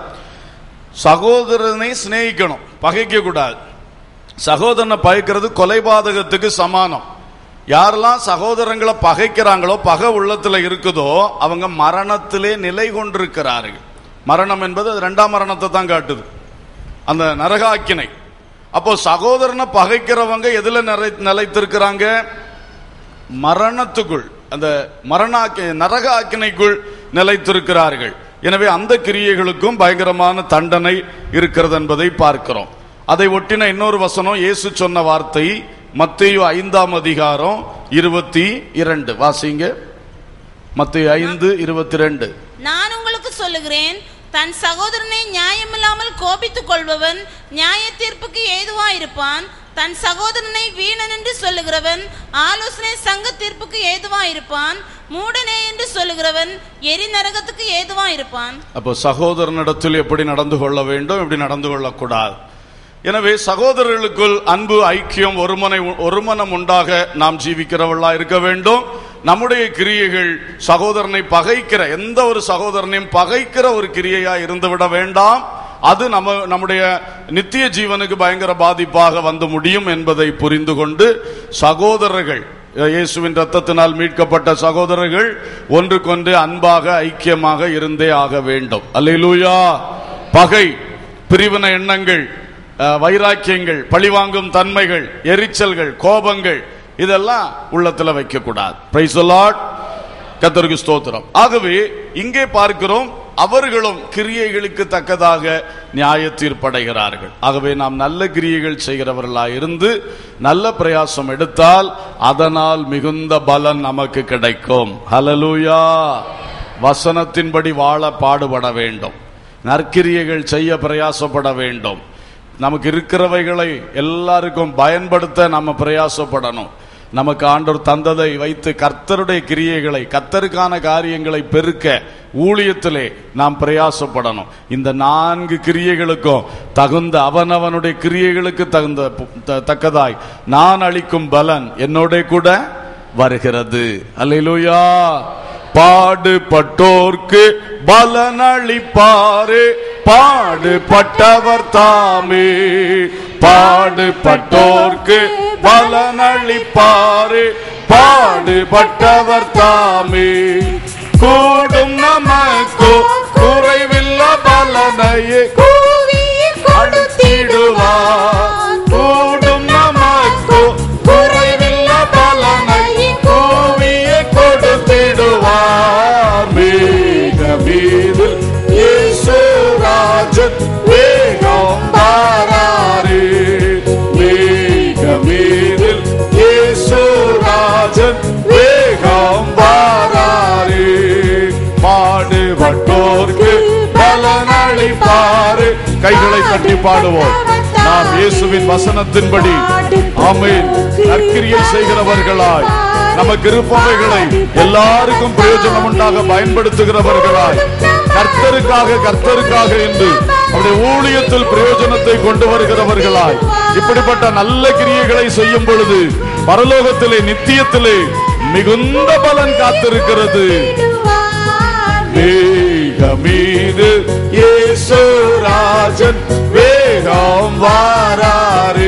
S2: சகோதரனை சிநேகிக்கணும் பகைக்க கூடாது சகோதரனை பகைக்கிறது கொலைபாதகத்துக்கு சமானம் யாரெல்லாம் சகோதரங்களை பகைக்கிறாங்களோ பகை உள்ளத்துல இருக்குதோ அவங்க மரணத்திலே நிலை கொண்டிருக்கிறார்கள் மரணம் என்பது அது ரெண்டாம் மரணத்தை தான் காட்டுது அந்த நரகாக்கினை அப்போ சகோதரனை பகைக்கிறவங்க எதுல நிலை நிலைத்திருக்கிறாங்க மரணத்துக்குள் அந்த மரண ஆக்கி- நரக ஆக்கினைக்குள் நிலைத்திருக்கிறார்கள் எனவே அந்த கிரியைகளுக்கும் பயங்கரமான தண்டனை இருக்கிறது என்பதை பார்க்கிறோம் அதை ஒட்டின இன்னொரு வசனம் இயேசு சொன்ன வார்த்தை மத்தேயு ஐந்தாம் அதிகாரம் இருபத்தி இரண்டு வாசிங்க மத்தேயு ஐந்து இருபத்தி ரெண்டு
S1: நான் உங்களுக்கு சொல்லுகிறேன் தன் சகோதரனை நியாயமில்லாமல் கோபித்துக் கொள்பவன் நியாய தீர்ப்புக்கு ஏதுவாயிருப்பான் தன் சகோதரனை வீணன் என்று சொல்லுகிறவன் ஆலோசனை சங்க தீர்ப்புக்கு ஏதுவாயிருப்பான் மூடனே என்று சொல்லுகிறவன் எரி நரகத்துக்கு ஏதுவாயிருப்பான்
S2: அப்போ சகோதரனிடத்தில் எப்படி நடந்து கொள்ள வேண்டும் எப்படி நடந்து கொள்ளக்கூடாது எனவே சகோதரர்களுக்குள் அன்பு ஐக்கியம் ஒருமனை ஒருமனம் உண்டாக நாம் ஜீவிக்கிறவர்களா இருக்க வேண்டும் நம்முடைய கிரியைகள் சகோதரனை பகைக்கிற எந்த ஒரு சகோதரனையும் பகைக்கிற ஒரு கிரியையா இருந்துவிட வேண்டாம் அது நம்ம நம்முடைய நித்திய ஜீவனுக்கு பயங்கர பாதிப்பாக வந்து முடியும் என்பதை புரிந்து கொண்டு சகோதரர்கள் இயேசுவின் ரத்தத்தினால் மீட்கப்பட்ட சகோதரர்கள் ஒன்றுக்கொன்று அன்பாக ஐக்கியமாக இருந்தே ஆக வேண்டும் அல்லேலூயா பகை பிரிவின எண்ணங்கள் அஹ், வைராக்கியங்கள் பழிவாங்கும் தன்மைகள் எரிச்சல்கள் கோபங்கள் இதெல்லாம் உள்ளத்துல வைக்க கூடாது பிரைஸ் லார்ட் கத்தருக்கு ஸ்தோத்திரம் ஆகவே இங்கே பார்க்கிறோம் அவர்களும் கிரியைகளுக்கு தக்கதாக நியாய தீர்ப்படைகிறார்கள் ஆகவே நாம் நல்ல கிரியைகள் செய்கிறவர்களாய் இருந்து நல்ல பிரயாசம் எடுத்தால் அதனால் மிகுந்த பலன் நமக்கு கிடைக்கும் ஹலலூயா வசனத்தின்படி வாழ பாடுபட வேண்டும் நற்கிரியைகள் செய்ய பிரயாசப்பட வேண்டும் நமக்கு இருக்கிறவைகளை எல்லாருக்கும் பயன்படுத்த நம்ம பிரயாசப்படணும் நமக்கு ஆண்டவர் தந்ததை வைத்து கர்த்தருடைய கிரியைகளை கர்த்தருக்கான காரியங்களை பெருக்க ஊழியத்திலே நாம் பிரயாசப்படணும் இந்த நான்கு கிரியைகளுக்கும் தகுந்த அவனவனுடைய கிரியைகளுக்கு தகுந்த த- தக்கதாய் நான் அளிக்கும் பலன் என்னோட கூட வருகிறது அல்லேலூயா பாடுபட்டோர்க்கு பலனளிப்பாரு பாடுபட்டவர் தாமே பாடுபட்டோர்க்கு பலனளிப்பாரு பாடுபட்டவர் தாமே கூடும் நமக்கு குறைவில்ல பலனையே கொடுத்திடுவார் கூடும் நமக்கு குறைவில்ல பலனை கூவிய கொடுத்திடுவார் மேக மீது இயேசுராஜன் வேகம் வாராரே மேக மீது இயேசுராஜன் வேகம் வாராரே பாடுபட்டோர்க்கு பலனளிப்பாரு கைகளை தட்டி பாடுவோம் நாம் இயேசுவின் வசனத்தின்படி ஆமென் நற்கிரியை செய்கிறவர்களாய் நமக்கு இருப்பவைகளை எல்லாருக்கும் பிரயோஜனம் உண்டாக பயன்படுத்துகிறவர்களாய் கர்த்தருக்காக கர்த்தருக்காக என்று அவருடைய ஊழியத்தில் பிரயோஜனத்தை கொண்டு வருகிறவர்களாய் இப்படிப்பட்ட நல்ல கிரியைகளை செய்யும் பொழுது பரலோகத்திலே நித்தியத்திலே மிகுந்த பலன் காத்திருக்கிறது மேகமீது இயேசுராஜன் வேகம் வாராரே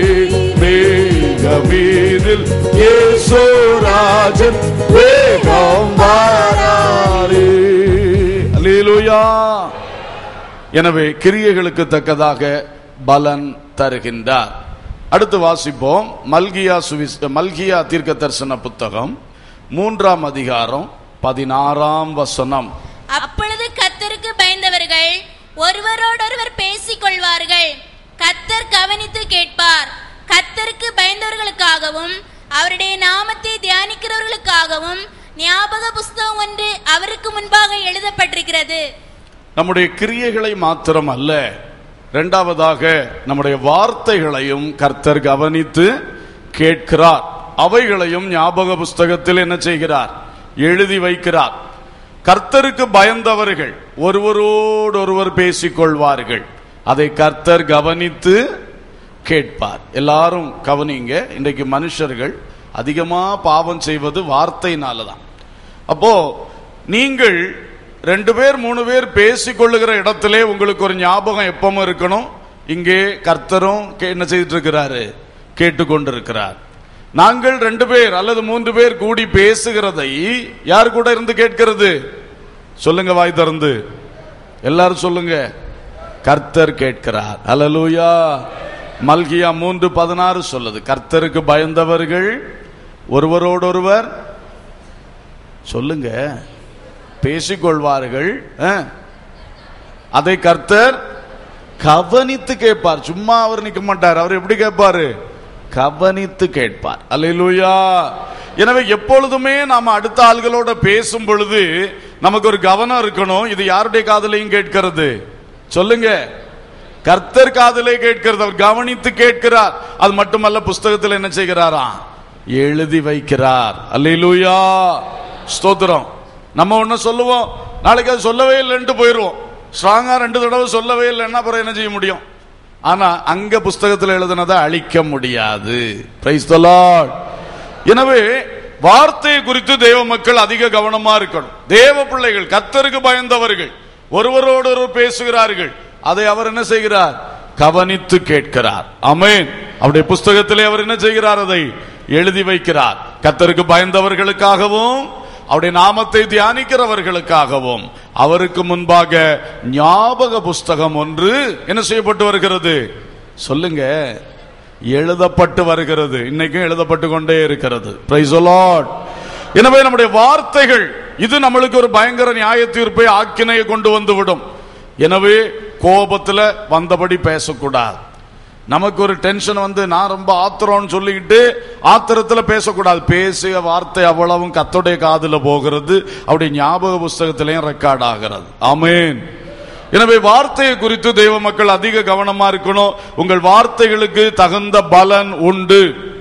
S2: மேகமீதில் இயேசுராஜன் வேகம் வாராரே அல்லேலூயா எனவே கிரியைகளுக்கு தக்கதாக பலன் தருகின்றார் அடுத்து வாசிப்போம் மல்கியா சுவிஸ் மல்கியா தீர்க்க தரிசன புத்தகம் மூன்றாம் அதிகாரம் பதினாறாம் வசனம்
S3: அப்பொழுது கத்தருக்கு பயந்தவர்கள் ஒருவரோடொருவர் பேசிக் கொள்வார்கள் கத்தர் கவனித்து கேட்பார் கத்தருக்கு பயந்தவர்களுக்காகவும் அவருடைய நாமத்தை தியானிக்கிறவர்களுக்காகவும் ஞாபக புஸ்தகம் ஒன்று அவருக்கு முன்பாக எழுதப்பட்டிருக்கிறது
S2: நம்முடைய கிரியைகளை மாத்திரம் அல்ல இரண்டாவதாக நம்முடைய வார்த்தைகளையும் கர்த்தர் கவனித்து கேட்கிறார் அவைகளையும் ஞாபக புஸ்தகத்தில் என்ன செய்கிறார் எழுதி வைக்கிறார் கர்த்தருக்கு பயந்தவர்கள் ஒருவரோடொருவர் பேசிக் கொள்வார்கள் அதை கர்த்தர் கவனித்து கேட்பார் எல்லாரும் கவனிங்க இன்றைக்கு மனுஷர்கள் அதிகமா பாவம் செய்வது வார்த்தையினால தான் அப்போ நீங்கள் ரெண்டு பேர் மூணு பேர் பேசிக் கொள்ளுகிற இடத்திலே உங்களுக்கு ஒரு ஞாபகம் எப்பவும் இருக்கணும் இங்கே கர்த்தரும் கே- என்ன செய்துட்டு இருக்கிறாரு கேட்டுக்கொண்டிருக்கிறார் நாங்கள் ரெண்டு பேர் அல்லது மூன்று பேர் கூடி பேசுகிறதை யார் கூட இருந்து கேட்கிறது சொல்லுங்க வாய் திறந்து எல்லாரும் சொல்லுங்க கர்த்தர் கேட்கிறார் அல்லேலூயா மல்கியா மூன்று பதினாறு சொல்லுது கர்த்தருக்கு பயந்தவர்கள் ஒருவரோடொருவர் சொல்லுங்க பேசிக்கொள்வார்கள் ஆ. அதை கர்த்தர் கவனித்து கேட்பார் சும்மா அவர் நிக்க மாட்டார் அவர் எப்படி கேட்பாரு கவனித்து கேட்பார் அல்லேலூயா எனவே எப்பொழுதுமே நாம அடுத்த ஆள்களோட பேசும் பொழுது நமக்கு ஒரு கவனம் இருக்கணும் இது யாருடைய காதலையும் கேட்கிறது சொல்லுங்க கர்த்தர் காதலே கேட்கிறது அவர் கவனித்து கேட்கிறார் அது மட்டுமல்ல புஸ்தகத்தில் என்ன செய்கிறாராம் எழுதி வைக்கிறார் அல்லேலூயா ஸ்தோத்திரம் நம்ம ஒண்ணு சொல்லுவோம் நாளைக்கு அது சொல்லவே இல்லைன்ட்டு போயிடுவோம் ஸ்ட்ராங்கா ரெண்டு தடவை சொல்லவே இல்லைன்னா அப்புறம் என்ன செய்ய முடியும் ஆனா அங்க புஸ்தகத்தில் எழுதுனதை அழிக்க முடியாது பிரைஸ் த லார்ட் எனவே வார்த்தையை குறித்து தேவ மக்கள் அதிக கவனமா இருக்கணும் தேவ பிள்ளைகள் கர்த்தருக்கு பயந்தவர்கள் ஒருவரோடு ஒருவர் பேசுகிறார்கள் அதை அவர் என்ன செய்கிறார் கவனித்து கேட்கிறார் அமேன் அவருடைய புஸ்தகத்திலே அவர் என்ன செய்கிறார் அதை எழுதி வைக்கிறார் கர்த்தருக்கு பயந்தவர்களுக்காகவும் அவருடைய நாமத்தை தியானிக்கிறவர்களுக்காகவும் அவருக்கு முன்பாக ஞாபக புஸ்தகம் ஒன்று என்ன செய்யப்பட்டு வருகிறது சொல்லுங்க எழுதப்பட்டு வருகிறது இன்னைக்கும் எழுதப்பட்டு கொண்டே இருக்கிறது Praise the Lord. எனவே நம்முடைய வார்த்தைகள் இது நம்மளுக்கு ஒரு பயங்கர நியாய தீர்ப்பை ஆக்கினையை கொண்டு வந்து விடும் எனவே கோபத்துல வந்தபடி பேசக்கூடாது நமக்கு ஒரு டென்ஷன் வந்து நான் ரொம்ப ஆத்திரம்னு சொல்லிக்கிட்டு ஆத்திரத்துல பேசக்கூடாது பேசிய வார்த்தை அவ்வளவும் கத்தோடைய காதுல போகிறது அவருடைய ஞாபக புஸ்தகத்திலையும் ரெக்கார்ட் ஆகிறது ஆமென் எனவே வார்த்தையை குறித்து தெய்வ மக்கள் அதிக கவனமா இருக்கணும் உங்கள் வார்த்தைகளுக்கு தகுந்த பலன் உண்டு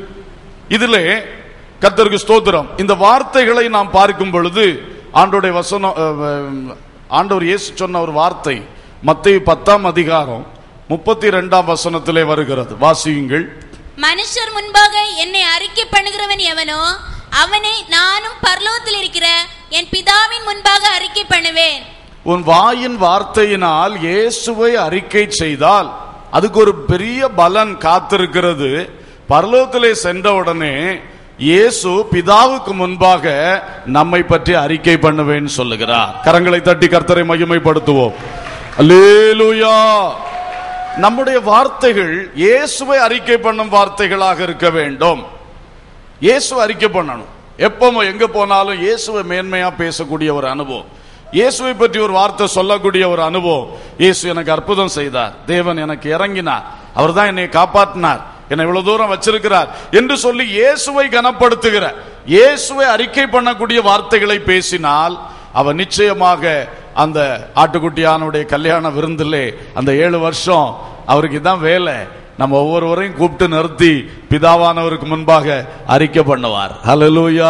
S2: இதிலே கர்த்தருக்கு ஸ்தோத்திரம் இந்த வார்த்தைகளை நாம் பார்க்கும் பொழுது ஆண்டோடைய வசனம் அஹ், அஹ், ஆண்டவர் இயேசு சொன்ன ஒரு வார்த்தை மத்திய பத்தாம் அதிகாரம் முப்பத்தி ரெண்டாம் வசனத்திலே வருகிறது வாசியுங்கள்
S3: மனுஷர் முன்பாக என்னை அறிக்கை பண்ணுகிறவன் எவனோ அவனை நானும் பரலோகத்தில் இருக்கிற என் பிதாவின் முன்பாக அறிக்கை பண்ணுவேன்
S2: உன் வாயின் வார்த்தையினால் இயேசுவை அறிக்கை செய்தால் அதுக்கு ஒரு பெரிய பலன் காத்திருக்கிறது பரலோகத்திலே சென்ற உடனே இயேசு பிதாவுக்கு முன்பாக நம்மை பற்றி அறிக்கை பண்ணுவேன் சொல்லுகிறார் கரங்களை தட்டி கர்த்தரை மகிமைப்படுத்துவோம் அல்லேலூயா நம்முடைய வார்த்தைகள் இயேசுவை அறிக்கை பண்ணும் வார்த்தைகளாக இருக்க வேண்டும் இயேசுவை அறிக்கை பண்ணணும் எப்போ எங்க போனாலும் இயேசுவை மேன்மையா பேசக்கூடிய ஒரு அனுபவம் இயேசுவை பற்றி ஒரு வார்த்தை சொல்லக்கூடிய ஒரு அனுபவம் இயேசு எனக்கு அற்புதம் செய்தார் தேவன் எனக்கு இறங்கினார் அவர்தான் என்னை காப்பாற்றினார் என்னை இவ்வளவு தூரம் வச்சிருக்கிறார் என்று சொல்லி இயேசுவை கனப்படுத்துகிற இயேசுவை அறிக்கை பண்ணக்கூடிய வார்த்தைகளை பேசினால் அவன் நிச்சயமாக அந்த ஆட்டுக்குட்டியானுடைய கல்யாண விருந்திலே அந்த ஏழு வருஷம் அவருக்கு இதான் வேலை நம்ம ஒவ்வொருவரையும் கூப்பிட்டு நிறுத்தி பிதாவானவருக்கு முன்பாக அறிக்கை பண்ணுவார் ஹalleluya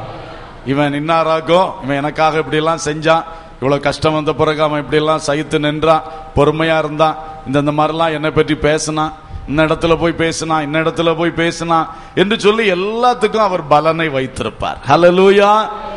S2: இவன் இன்னாராக்கும் இவன் எனக்காக இப்படி எல்லாம் செஞ்சான் இவ்வளவு கஷ்டம் வந்த பிறகு அவன் இப்படி எல்லாம் சகித்து நின்றான் பொறுமையா இருந்தான் இந்த இந்த மாதிரிலாம் என்னை பற்றி பேசினான் இந்த இடத்துல போய் பேசினான் இந்த இடத்துல போய் பேசினான் என்று சொல்லி எல்லாத்துக்கும் அவர் பலனை வைத்திருப்பார் ஹalleluya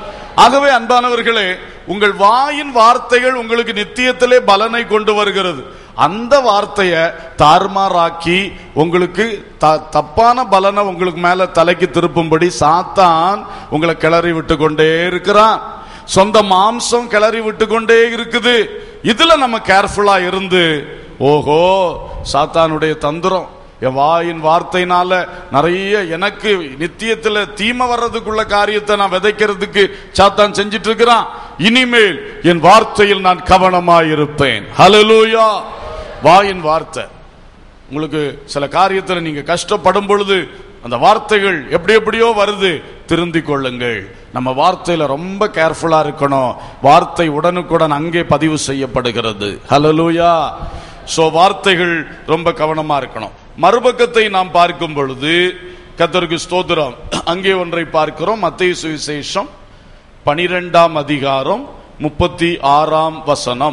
S2: ஆகவே அன்பானவர்களே உங்கள் வாயின் வார்த்தைகள் உங்களுக்கு நித்தியத்திலே பலனை கொண்டு வருகிறது அந்த வார்த்தையை தாறுமாறாக்கி உங்களுக்கு த- தப்பான பலனை உங்களுக்கு மேல தலைக்கு திருப்பும்படி சாத்தான் உங்களை கிளறி விட்டு கொண்டே இருக்கிறான் சொந்த மாம்சம் கிளறி விட்டு கொண்டே இருக்குது இதுல நம்ம கேர்ஃபுல்லா இருந்து ஓஹோ சாத்தானுடைய தந்திரம் என் வாயின் வார்த்தையினால நிறைய எனக்கு நித்தியத்துல தீமை வர்றதுக்குள்ள காரியத்தை நான் விதைக்கிறதுக்கு சாத்தான் செஞ்சிட்டு இருக்கிறான் இனிமேல் என் வார்த்தையில் நான் கவனமாயிருப்பேன் ஹalleluya வாயின் வார்த்தை உங்களுக்கு சில காரியத்தில் நீங்க கஷ்டப்படும் பொழுது அந்த வார்த்தைகள் எப்படி எப்படியோ வருது திருந்திக் கொள்ளுங்கள் நம்ம வார்த்தையில ரொம்ப கேர்ஃபுல்லா இருக்கணும் வார்த்தை உடனுக்குடன் அங்கே பதிவு செய்யப்படுகிறது ஹalleluya சோ வார்த்தைகள் ரொம்ப கவனமா இருக்கணும் மறுபக்கத்தை நாம் பார்க்கும் பொழுது கத்தருக்கு ஸ்தோத்திரம் அங்கே ஒன்றை பார்க்கிறோம் மத்திய சுவிசேஷம் பனிரெண்டாம் அதிகாரம் முப்பத்தி ஆறாம் வசனம்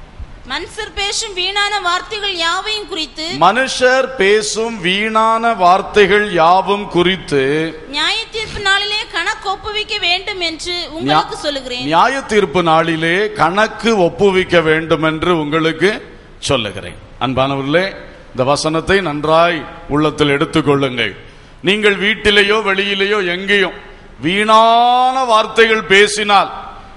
S1: மனுஷர் பேசும் வீணான வார்த்தைகள் யாவையும் குறித்து
S2: மனுஷர் பேசும் வீணான வார்த்தைகள் யாவும் குறித்து
S1: நியாய தீர்ப்பு நாளிலே கணக்கு ஒப்புவிக்க வேண்டும் என்று உங்களுக்கு சொல்லுகிறேன்
S2: நியாய தீர்ப்பு நாளிலே கணக்கு ஒப்புவிக்க வேண்டும் என்று உங்களுக்கு சொல்லுகிறேன் அன்பானவர்களே இந்த வசனத்தை நன்றாய் உள்ளத்தில் எடுத்துக்கொள்ளுங்கள் நீங்கள் வீட்டிலேயோ வெளியிலேயோ எங்கேயும் வீணான வார்த்தைகள் பேசினால்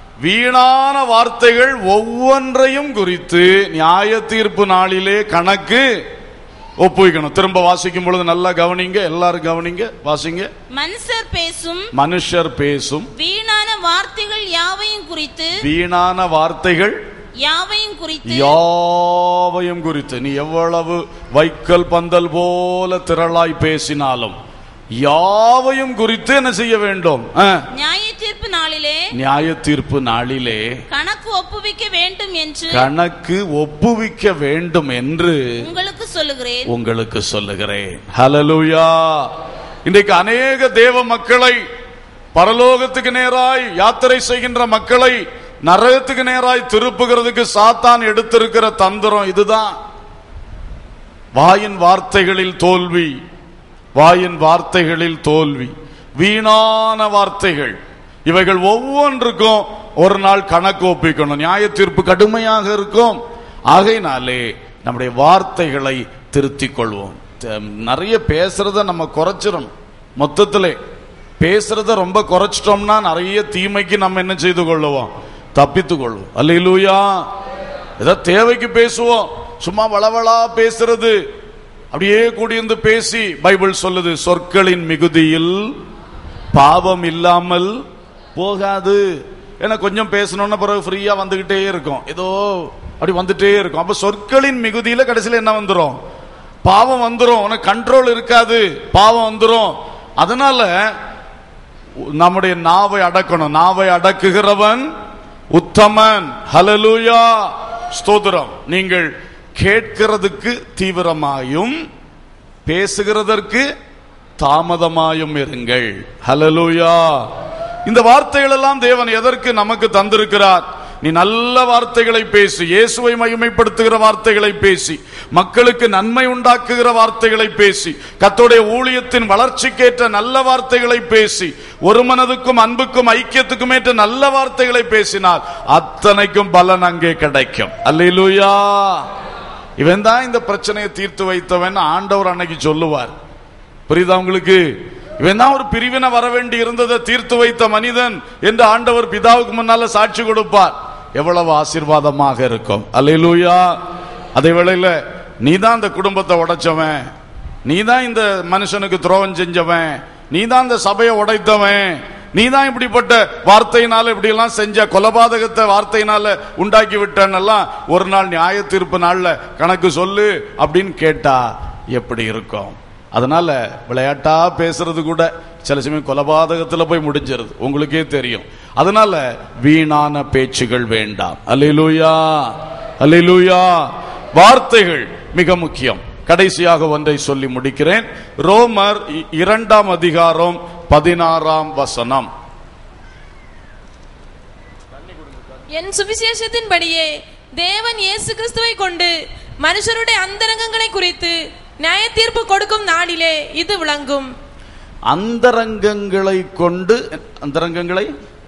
S2: வீணான வார்த்தைகள் ஒவ்வொன்றையும் குறித்து நியாய தீர்ப்பு நாளிலே கணக்கு ஒப்புவிக்கணும் திரும்ப வாசிக்கும் பொழுது நல்லா கவனிங்க எல்லாரும் கவனிங்க வாசிங்க
S1: மனுஷர் பேசும்
S2: மனுஷர் பேசும்
S1: வீணான வார்த்தைகள் யாவையும் குறித்து
S2: வீணான வார்த்தைகள்
S1: யாவையும் குறித்து
S2: யாவையும் குறித்து நீ எவ்வளவு வைக்கல் பந்தல் போல திரளாய் பேசினாலும் யாவையும் குறித்து என்ன செய்ய வேண்டும் ஆ,
S1: நியாய தீர்ப்பு நாளிலே
S2: நியாய தீர்ப்பு நாளிலே
S1: கணக்கு ஒப்புவிக்க வேண்டும் என்று
S2: கணக்கு ஒப்புவிக்க வேண்டும் என்று
S1: உங்களுக்கு சொல்லுகிறேன்
S2: உங்களுக்கு சொல்லுகிறேன் ஹalleluya இன்றைக்கு அநேக தேவ மக்களை பரலோகத்துக்கு நேராய் யாத்திரை செய்கின்ற மக்களை நரகத்துக்கு நேராய் திருப்புகிறதுக்கு சாத்தான் எடுத்திருக்கிற தந்திரம் இதுதான் வாயின் வார்த்தைகளில் தோல்வி வாயின் வார்த்தைகளில் தோல்வி வீணான வார்த்தைகள் இவைகள் ஒவ்வொன்றுக்கும் ஒரு நாள் கணக்கு ஒப்பிக்கணும் நியாய தீர்ப்பு கடுமையாக இருக்கும் ஆகையினாலே நம்முடைய வார்த்தைகளை திருத்திக் கொள்வோம் த- நிறைய பேசுறத நம்ம குறைச்சிடணும் மொத்தத்திலே பேசுறத ரொம்ப குறைச்சிட்டோம்னா நிறைய தீமைக்கு நம்ம என்ன செய்து கொள்ளுவோம் தப்பித்துக் கொள்வோம் அல்லையிலூயா ஏதோ தேவைக்கு பேசுவோம் சும்மா வளவளா பேசுறது அப்படியே கூடியிருந்து பேசி பைபிள் சொல்லுது சொற்களின் மிகுதியில் பாவம் இல்லாமல் போகாது ஏன்னா கொஞ்சம் பேசணும்னா பிறகு ஃப்ரீயா வந்துகிட்டே இருக்கும் ஏதோ அப்படி வந்துட்டே இருக்கும் அப்ப சொற்களின் மிகுதியில கடைசியில என்ன வந்துரும் பாவம் வந்துரும் உனக்கு கண்ட்ரோல் இருக்காது பாவம் வந்துரும் அதனால நம்முடைய நாவை அடக்கணும் நாவை அடக்குகிறவன் உத்தமன் ஹலலூயா ஸ்தோத்திரம் நீங்கள் கேட்கிறதுக்கு தீவிரமாயும் பேசுகிறதற்கு தாமதமாயும் இருங்கள் ஹலலூயா இந்த வார்த்தைகள் எல்லாம் தேவன் எதற்கு நமக்கு தந்திருக்கிறார் நீ நல்ல வார்த்தைகளை பேசி இயேசுவை மகிமைப்படுத்துகிற வார்த்தைகளை பேசி மக்களுக்கு நன்மை உண்டாக்குகிற வார்த்தைகளை பேசி கத்தோடைய ஊழியத்தின் வளர்ச்சிக்கேற்ற நல்ல வார்த்தைகளை பேசி ஒரு மனதுக்கும் அன்புக்கும் ஐக்கியத்துக்கும் ஏற்ற நல்ல வார்த்தைகளை பேசினால் அத்தனைக்கும் பலன் அங்கே கிடைக்கும் அல்லேலூயா இவன் தான் இந்த பிரச்சனையை தீர்த்து வைத்தவன் ஆண்டவர் அன்னைக்கு சொல்லுவார் புரியுதா உங்களுக்கு இவன் தான் ஒரு பிரிவினை வர வேண்டி இருந்ததை தீர்த்து வைத்த மனிதன் என்று ஆண்டவர் பிதாவுக்கு முன்னால சாட்சி கொடுப்பார் எவ்வளவு ஆசீர்வாதமாக இருக்கும் அல்லேலூயா அதே வேளையில நீ தான் இந்த குடும்பத்தை உடைச்சவன் நீ தான் இந்த மனுஷனுக்கு துரோகம் செஞ்சவன் நீ தான் இந்த சபையை உடைத்தவன் நீ தான் இப்படிப்பட்ட வார்த்தையினால இப்படி எல்லாம் செஞ்ச கொலபாதகத்தை வார்த்தையினால உண்டாக்கி விட்டனெல்லாம் ஒரு நாள் நியாய தீர்ப்பு நாள்ல கணக்கு சொல்லு அப்படின்னு கேட்டா எப்படி இருக்கும் அதனால விளையாட்டா பேசுறது கூட சில சமயம் கொலபாதகத்துல போய் முடிஞ்சிருது உங்களுக்கே தெரியும் அதனால வீணான பேச்சுகள் வேண்டாம் அல்லேலூயா அல்லேலூயா வார்த்தைகள் மிக முக்கியம் கடைசியாக ஒன்றை சொல்லி முடிக்கிறேன் ரோமர் இ- இரண்டாம் அதிகாரம் பதினாறாம் வசனம்
S4: என் சுவிசேஷத்தின்படியே தேவன் இயேசு கிறிஸ்துவை கொண்டு மனுஷருடைய அந்தரங்கங்களை குறித்து நியாய தீர்ப்பு கொடுக்கும் நாளிலே இது விளங்கும்
S2: அந்தரங்கங்களை கொண்டு அந்தரங்கங்களை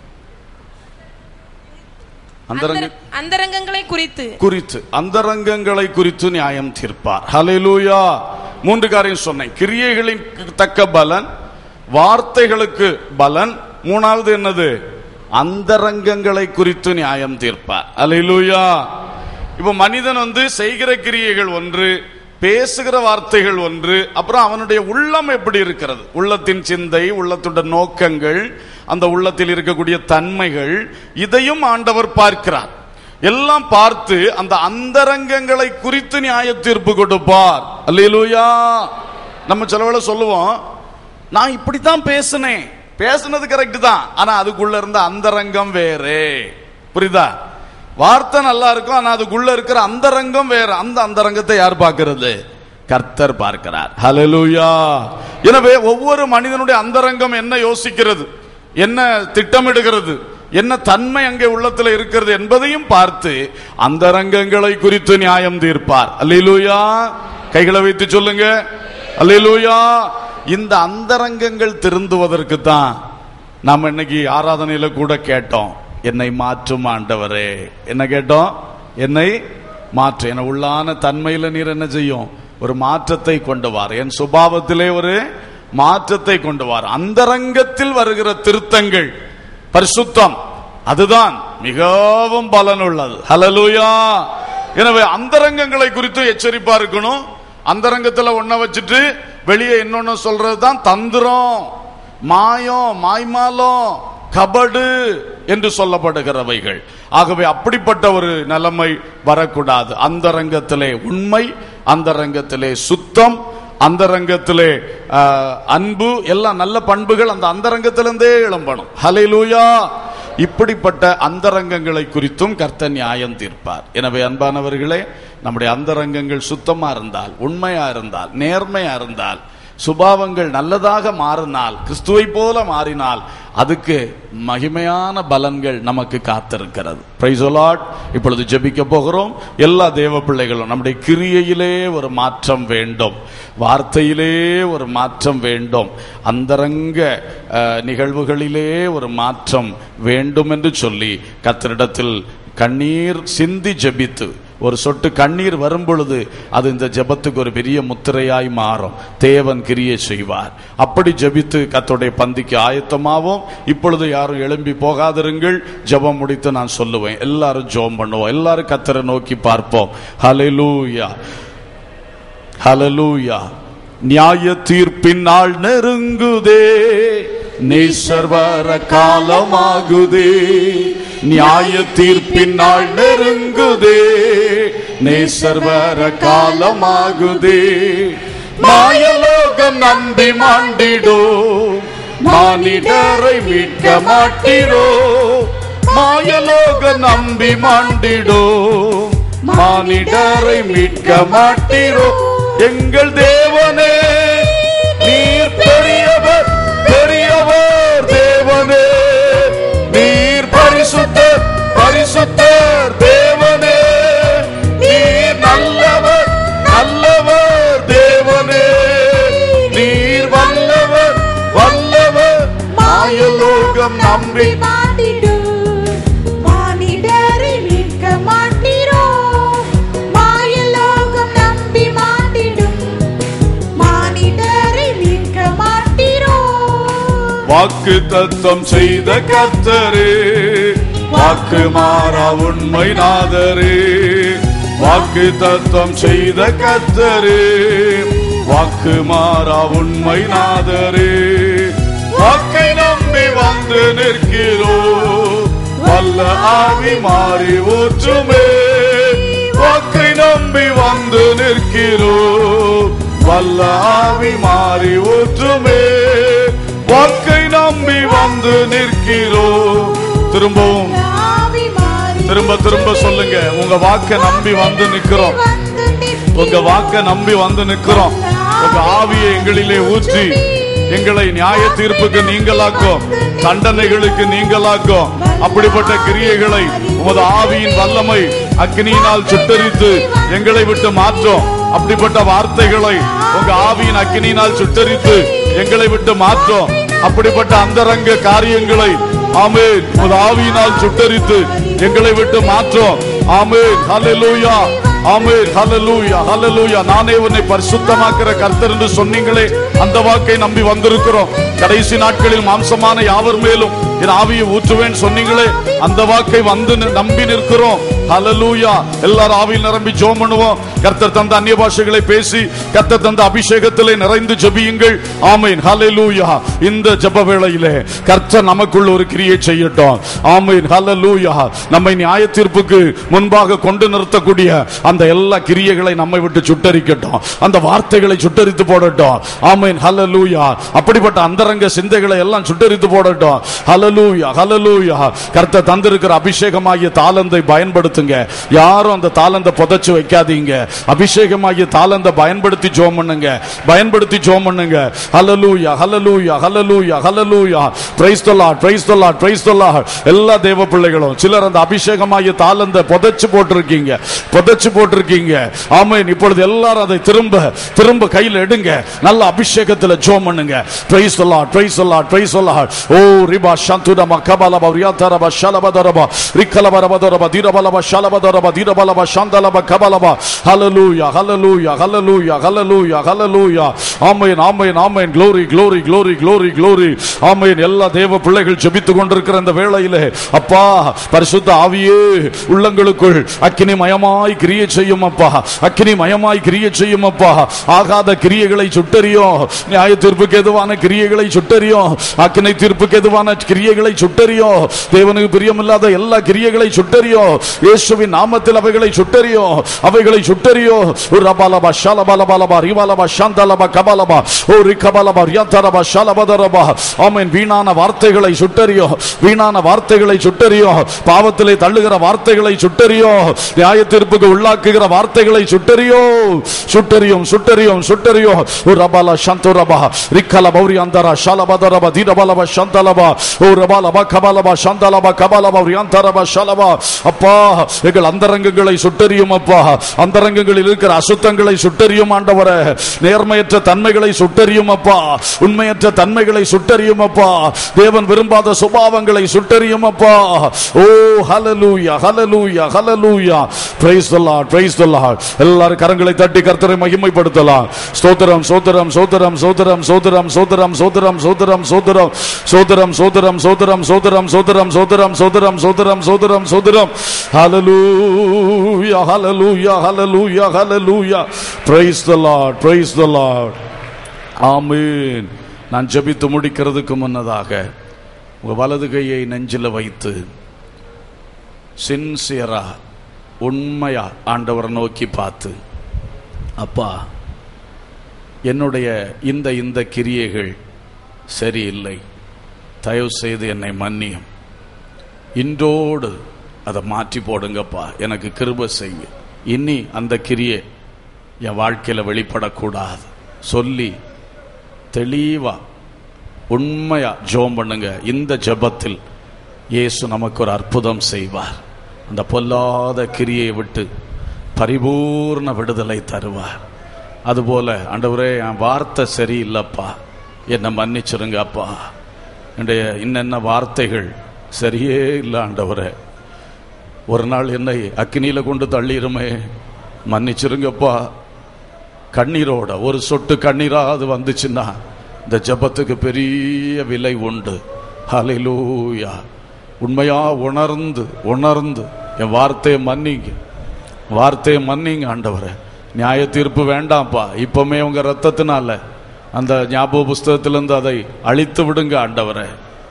S2: அந்தரங்க
S4: அந்தர- அந்தரங்கங்களை குறித்து
S2: குறித்து அந்தரங்கங்களை குறித்து நியாயம் தீர்ப்பார் ஹalleluya மூன்று காரியம் சொன்னேன் கிரியைகளின் தக்க பலன் வார்த்தைகளுக்கு பலன் மூணாவது என்னது அந்தரங்கங்களை குறித்து நியாயம் தீர்ப்பார் ஹalleluya இப்போ மனிதன் வந்து செய்கிற கிரியைகள் ஒன்று பேசுகிற வார்த்தைகள் ஒன்று அப்புறம் அவனுடைய உள்ளம் எப்படி இருக்கிறது உள்ளத்தின் சிந்தை உள்ளத்துடைய நோக்கங்கள் அந்த உள்ளத்தில் இருக்கக்கூடிய தன்மைகள் இதையும் ஆண்டவர் பார்க்கிறார் எல்லாம் பார்த்து அந்த அந்தரங்கங்களை குறித்து நியாய தீர்ப்பு கொடுப்பார் அல்லேலூயா நம்ம சிலவேளை சொல்லுவோம் நான் இப்படித்தான் பேசினேன் பேசுனது கரெக்ட் தான் ஆனா அதுக்குள்ள இருந்த அந்தரங்கம் வேறே புரியுதா வார்த்தை நல்லா இருக்கும் ஆனா அதுக்குள்ள இருக்கிற அந்தரங்கம் வேற அந்த அந்தரங்கத்தை யார் பார்க்கிறது கர்த்தர் பார்க்கிறார் ஹalleluya எனவே ஒவ்வொரு மனிதனுடைய அந்தரங்கம் என்ன யோசிக்கிறது என்ன திட்டமிடுகிறது என்ன தன்மை அங்கே உள்ளத்துல இருக்கிறது என்பதையும் பார்த்து அந்தரங்கங்களை குறித்து நியாயம் தீர்ப்பார் அல்லேலூயா கைகளை வைத்து சொல்லுங்க அல்லேலூயா இந்த அந்தரங்கங்கள் திருந்துவதற்கு தான் நாம் இன்னைக்கு ஆராதனையில கூட கேட்டோம் என்னை மாற்றும் ஆண்டவரே என்ன கேட்டோம் என்னை மாற்று என உள்ளான தன்மையில நீர் என்ன செய்யும் ஒரு மாற்றத்தை கொண்டு வார் என் சுபாவத்திலே ஒரு மாற்றத்தை கொண்டு வார் அந்தரங்கத்தில் வருகிற திருத்தங்கள் பரிசுத்தம் அதுதான் மிகவும் பலனுள்ளது ஹalleluya எனவே அந்தரங்கங்களை குறித்து எச்சரிப்பா இருக்கணும் அந்தரங்கத்துல ஒன்ன வச்சுட்டு வெளியே இன்னொன்னு சொல்றது தான் தந்திரம் மாயம் மாய்மாலம் கபடு என்று சொல்லப்படுகிறவைகள் ஆகவே அப்படிப்பட்ட ஒரு நிலைமை வரக்கூடாது அந்தரங்கத்திலே உண்மை அந்தரங்கத்திலே சுத்தம் அந்தரங்கத்திலே ஆஹ், அன்பு எல்லாம் நல்ல பண்புகள் அந்த அந்தரங்கத்திலிருந்தே எழும்பணும் ஹalleluya இப்படிப்பட்ட அந்தரங்கங்களை குறித்தும் கர்த்தர் நியாயம் தீர்ப்பார் எனவே அன்பானவர்களே நம்முடைய அந்தரங்கங்கள் சுத்தமா இருந்தால் உண்மையா இருந்தால் நேர்மையா இருந்தால் சுபாவங்கள் நல்லதாக மாறினால் கிறிஸ்துவை போல மாறினால் அதுக்கு மகிமையான பலன்கள் நமக்கு காத்திருக்கிறது Praise the Lord. இப்பொழுது ஜெபிக்க போகிறோம் எல்லா தேவ பிள்ளைகளும் நம்முடைய கிரியையிலே ஒரு மாற்றம் வேண்டும் வார்த்தையிலே ஒரு மாற்றம் வேண்டும் அந்தரங்க அஹ், நிகழ்வுகளிலே ஒரு மாற்றம் வேண்டும் என்று சொல்லி கத்தரிடத்தில் கண்ணீர் சிந்தி ஜெபித்து ஒரு சொட்டு கண்ணீர் வரும் பொழுது அது இந்த ஜெபத்துக்கு ஒரு பெரிய முத்திரையாய் மாறும் தேவன் கிரியை செய்வார் அப்படி ஜெபித்து கத்தோடைய பந்திக்கு ஆயத்தமாவோம் இப்பொழுது யாரும் எழும்பி போகாதிருங்கள் ஜெபம் முடித்து நான் சொல்லுவேன் எல்லாரும் ஜெபம் பண்ணுவோம் எல்லாரும் கத்தரை நோக்கி பார்ப்போம் ஹalleluya ஹalleluya நியாய தீர்ப்பின் நாள் நெருங்குதே நேசர் வர காலமாகுதே நியாய தீர்ப்பின் நாள் நெருங்குதே நேசர் வர காலமாகுதே மாயலோகம் நம்பி மாண்டிடோ மானிடரை மீட்க மாட்டிரோ மாயலோக நம்பி மாண்டிடோ மானிடரை மீட்க மாட்டிரோ எங்கள் தேவனே நீர் பெரியவர் பெரியவர் தேவனே நீர் பரிசுத்தர் பரிசுத்தர் தேவனே நீர் நல்லவர் நல்லவர் தேவனே நீர் வல்லவர் வல்லவர் மாயலோகம் நம்பி
S5: மாட்டிடு மானிடரை மீட்க மாட்டீரோ மாயலோகம் நம்பி மாட்டிடும் மானிடரை மீட்க மாட்டீரோ
S2: வாக்கு தத்தம் செய்த கர்த்தரே வாக்கு மாறா உண்மை நாதரே வாக்கு தத்தம் செய்த கர்த்தரே வாக்கு மாறா உண்மை நாதரே வாக்கை நம்பி வந்து நிற்கிறோ வல்ல ஆவி மாறி ஊற்றுமே வாக்கை நம்பி வந்து நிற்கிறோ வல்ல ஆவி மாறி ஊற்றுமே வாக்கை நம்பி வந்து நிற்கிறோ திரும்பவும்
S5: ஆவி மாறி
S2: திரும்ப திரும்ப சொல்லுங்க உங்க வாக்க நம்பி வந்து நிக்கிறோம்
S5: வந்து நிற்கிறோம்.
S2: உங்க வாக்க நம்பி வந்து நிக்கிறோம் உங்க ஆவியை எங்களிலே ஊற்றி எங்களை நியாய தீர்ப்புக்கு நீங்களாக்கும் தண்டனைகளுக்கு நீங்களாக்கும் அப்படிப்பட்ட கிரியைகளை உமது ஆவியின் வல்லமை அக்னியினால் சுட்டரித்து எங்களை விட்டு மாற்றும் அப்படிப்பட்ட வார்த்தைகளை உங்க ஆவியின் அக்னியினால் சுட்டரித்து எங்களை விட்டு மாற்றும் அப்படிப்பட்ட அந்தரங்க காரியங்களை ஆமென் உமது ஆவியினால் சுட்டரித்து எங்களை விட்டு மாற்றும் ஆமென் ஹalleluya ஆமென் ஹalleluya ஹalleluya நானே உன்னை பரிசுத்தமாக்குற கர்த்தர் என்று சொன்னீங்களே அந்த வாக்கை நம்பி வந்திருக்கிறோம் கடைசி நாட்களில் மாம்சமான யாவர் மேலும் என் ஆவியை ஊற்றுவேன் சொன்னீங்களே அந்த வாக்கை வந்து நி- நம்பி நிற்கிறோம் ஹalleluya எல்லாரும் ஆவியில் நிரம்பி ஜெபம் பண்ணுவோம் கர்த்தர் தந்த அந்நிய பாஷைகளை பேசி கர்த்தர் தந்த அபிஷேகத்திலே நிறைந்து ஜெபியுங்கள் ஆமென் ஹalleluya இந்த ஜெப வேளையிலே கர்த்தர் நமக்குள்ள ஒரு கிரியை செய்யட்டும் ஆமென் ஹalleluya நம்மை நியாய தீர்ப்புக்கு முன்பாக கொண்டு நிறுத்தக்கூடிய அந்த எல்லா கிரியைகளை நம்மை விட்டு சுட்டரிக்கட்டும் அந்த வார்த்தைகளை சுட்டரித்து போடட்டும் ஆமென் ஹalleluya அப்படிப்பட்ட அந்தரங்க சிந்தைகளை எல்லாம் சுட்டரித்து போடட்டும் ஹalleluya ஹalleluya கர்த்தர் தந்திருக்கிற அபிஷேகமாகிய தாளந்தை பயன்படுத்துங்க யாரும் அந்த தாளந்தை புதைச்சு வைக்காதீங்க அபிஷேகமாகிய தாளந்தை பயன்படுத்தி ஜோம் பண்ணுங்க பயன்படுத்தி ஜோம் பண்ணுங்க ஹalleluya ஹalleluya ஹalleluya ஹalleluya praise the lord praise the lord praise the lord எல்லா தேவ பிள்ளைகளும் சிலர் அந்த அபிஷேகமாகிய தாளந்தை புதைச்சு போட்டிருக்கீங்க புதைச்சு போட்டிருக்கீங்க ஆமென் இப்பொழுது எல்லாரும் அதை திரும்ப திரும்ப கையில் எடுங்க நல்ல அபிஷேகத்துல ஜோம் பண்ணுங்க praise the lord praise the lord praise the lord O ரிபா சந்துடமா கபலபா ரியாதரபா ஷலபதரபா ரிக்கலபரபதரபா தீரபலபா ஷலபதரபா தீரபலபா சந்தலபா கபலபா hallelujah hallelujah hallelujah hallelujah hallelujah amen amen amen glory glory glory glory glory ஆமென் எல்லா தேவ பிள்ளைகள் ஜெபித்துக் கொண்டிருக்கிற இந்த வேளையிலே அப்பா பரிசுத்த ஆவியே உள்ளங்களுக்குள் அக்கினி மயமாய் கிரியை செய்யும் அப்பா அக்கினி மயமாய் கிரியை செய்யும் அப்பா ஆகாத கிரியைகளை சுட்டறியும் நியாய தீர்ப்புக்கு எதுவான கிரியைகளை சுட்டறியும் அக்கினை தீர்ப்புக்கு எதுவான கிரியைகளை சுட்டறியும் தேவனுக்கு பிரியமில்லாத எல்லா கிரியைகளை சுட்டறியும் இயேசுவின் நாமத்தில் அவைகளை சுட்டறியும் அவைகளை சுட்டறியும் ஒரு ரபாலபா ஷாலபாலபாலபா ரிவாலபா சாந்தலபா கபாலபா ஓ ரிகபாலபா ரியாந்தரபா ஷாலபதரபா ஆமென் வீணான வார்த்தைகளை சுட்டறியும் வீணான வார்த்தைகளை சுட்டறியும் பாவத்திலே தள்ளுகிற வார்த்தைகளை சுட்டறியும் நியாய தீர்ப்புக்கு உள்ளாக்குகிற வார்த்தைகளை சுட்டறியும் சுட்டறியும் சுட்டறியும் சுட்டறியும் ஓ ரபால சந்தோரபா ரிக்கல பௌரி அந்தரா ஷாலபதரபா தீரபலபா சந்தலபா ஓ ரபாலபா கபாலபா சந்தலபா கபாலபா ரியாந்தரபா ஷாலபா அப்பா எங்கள் அந்தரங்கங்களை சுட்டறியும் அப்பா அந்தரங்கங்களில் இருக்கிற அசுத்தங்களை சுட்டறியும் ஆண்டவரே நேர்மையற்ற தன்மைகளை சுட்டறியும் அப்பா உண்மையற்ற தன்மைகளை சுட்டறியும் அப்பா தேவன் விரும்பாத சுபாவங்களை சுட்டறியும் அப்பா ஓ ஹalleluya ஹalleluya ஹalleluya praise the lord praise the lord எல்லாரும் கரங்களை தட்டி கர்த்தரை மகிமைப்படுத்தலாம் ஸ்தோத்திரம் ஸ்தோத்திரம் ஸ்தோத்திரம் ஸ்தோத்திரம் ஸ்தோத்திரம் ஸ்தோத்திரம் ஸ்தோத்திரம் ஸ்தோத்திரம் ஸ்தோத்திரம் சோதரம் சோதரம் சோதரம் சோதரம் சோதரம் சோதரம் சோதரம் சோதரம் சோதரம் சோதரம் ஹalleluya ஹalleluya ஹalleluya ஹalleluya praise the lord praise the lord ஆமென் நான் ஜெபித்து முடிக்கிறதுக்கு முன்னதாக உங்க வலது கையை நெஞ்சில் வைத்து சின்சியரா உண்மையா ஆண்டவரை நோக்கி பார்த்து அப்பா என்னுடைய இந்த இந்த கிரியைகள் சரியில்லை தயவு செய்து என்னை மன்னியும் இன்றோடு அதை மாற்றி போடுங்கப்பா எனக்கு கிருப செய்யுங்க இனி அந்த கிரியை என் வாழ்க்கையில் வெளிப்படக்கூடாது சொல்லி தெளிவா உண்மையா ஜெபம் பண்ணுங்க இந்த ஜெபத்தில் இயேசு நமக்கு ஒரு அற்புதம் செய்வார் அந்த பொல்லாத கிரியை விட்டு பரிபூர்ண விடுதலை தருவார் அதுபோல ஆண்டவரே என் வார்த்தை சரியில்லைப்பா என்னை மன்னிச்சிருங்க அப்பா என்னுடைய இன்னென்ன வார்த்தைகள் சரியே இல்லை ஆண்டவரே ஒரு நாள் என்னை அக்கினியில கொண்டு தள்ளிருமே மன்னிச்சிருங்கப்பா கண்ணீரோட ஒரு சொட்டு கண்ணீராவது வந்துச்சுன்னா இந்த ஜெபத்துக்கு பெரிய விலை உண்டு ஹalleluya உண்மையா உணர்ந்து உணர்ந்து என் வார்த்தையை மன்னிங்க வார்த்தையை மன்னிங்க ஆண்டவரே நியாய தீர்ப்பு வேண்டாம்ப்பா இப்பவுமே உங்க ரத்தத்தினால அந்த ஞாபக புஸ்தகத்திலிருந்து அதை அழித்து விடுங்க ஆண்டவரே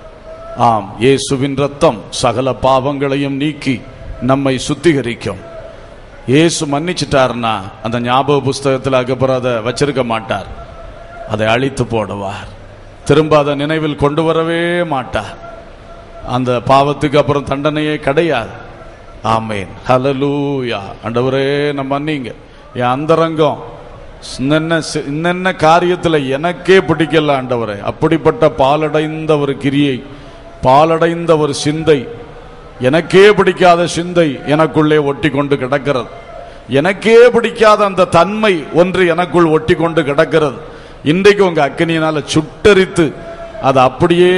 S2: ஆம் இயேசுவின் ரத்தம் சகல பாவங்களையும் நீக்கி நம்மை சுத்திகரிக்கும் இயேசு மன்னிச்சிட்டாருன்னா அந்த ஞாபக புஸ்தகத்தில் அதுக்கப்புறம் அதை வச்சிருக்க மாட்டார் அதை அழித்து போடுவார் திரும்ப அதை நினைவில் கொண்டு வரவே மாட்டார் அந்த பாவத்துக்கு அப்புறம் தண்டனையே கிடையாது ஆமேன் ஹலலூயா ஆண்டவரே நம்ம மன்னிங்க என் அந்தரங்கம் இன்னென்ன சி- இன்னென்ன காரியத்தில் எனக்கே பிடிக்கல ஆண்டவரே அப்படிப்பட்ட பாலடைந்த ஒரு கிரியை பாலடைந்த ஒரு சிந்தை எனக்கே பிடிக்காத சிந்தை எனக்குள்ளே ஒட்டி கொண்டு கிடக்கிறது எனக்கே பிடிக்காத அந்த தன்மை ஒன்று எனக்குள் ஒட்டி கொண்டு கிடக்கிறது இன்றைக்கு உங்க அக்கினியினால சுட்டரித்து அதை அப்படியே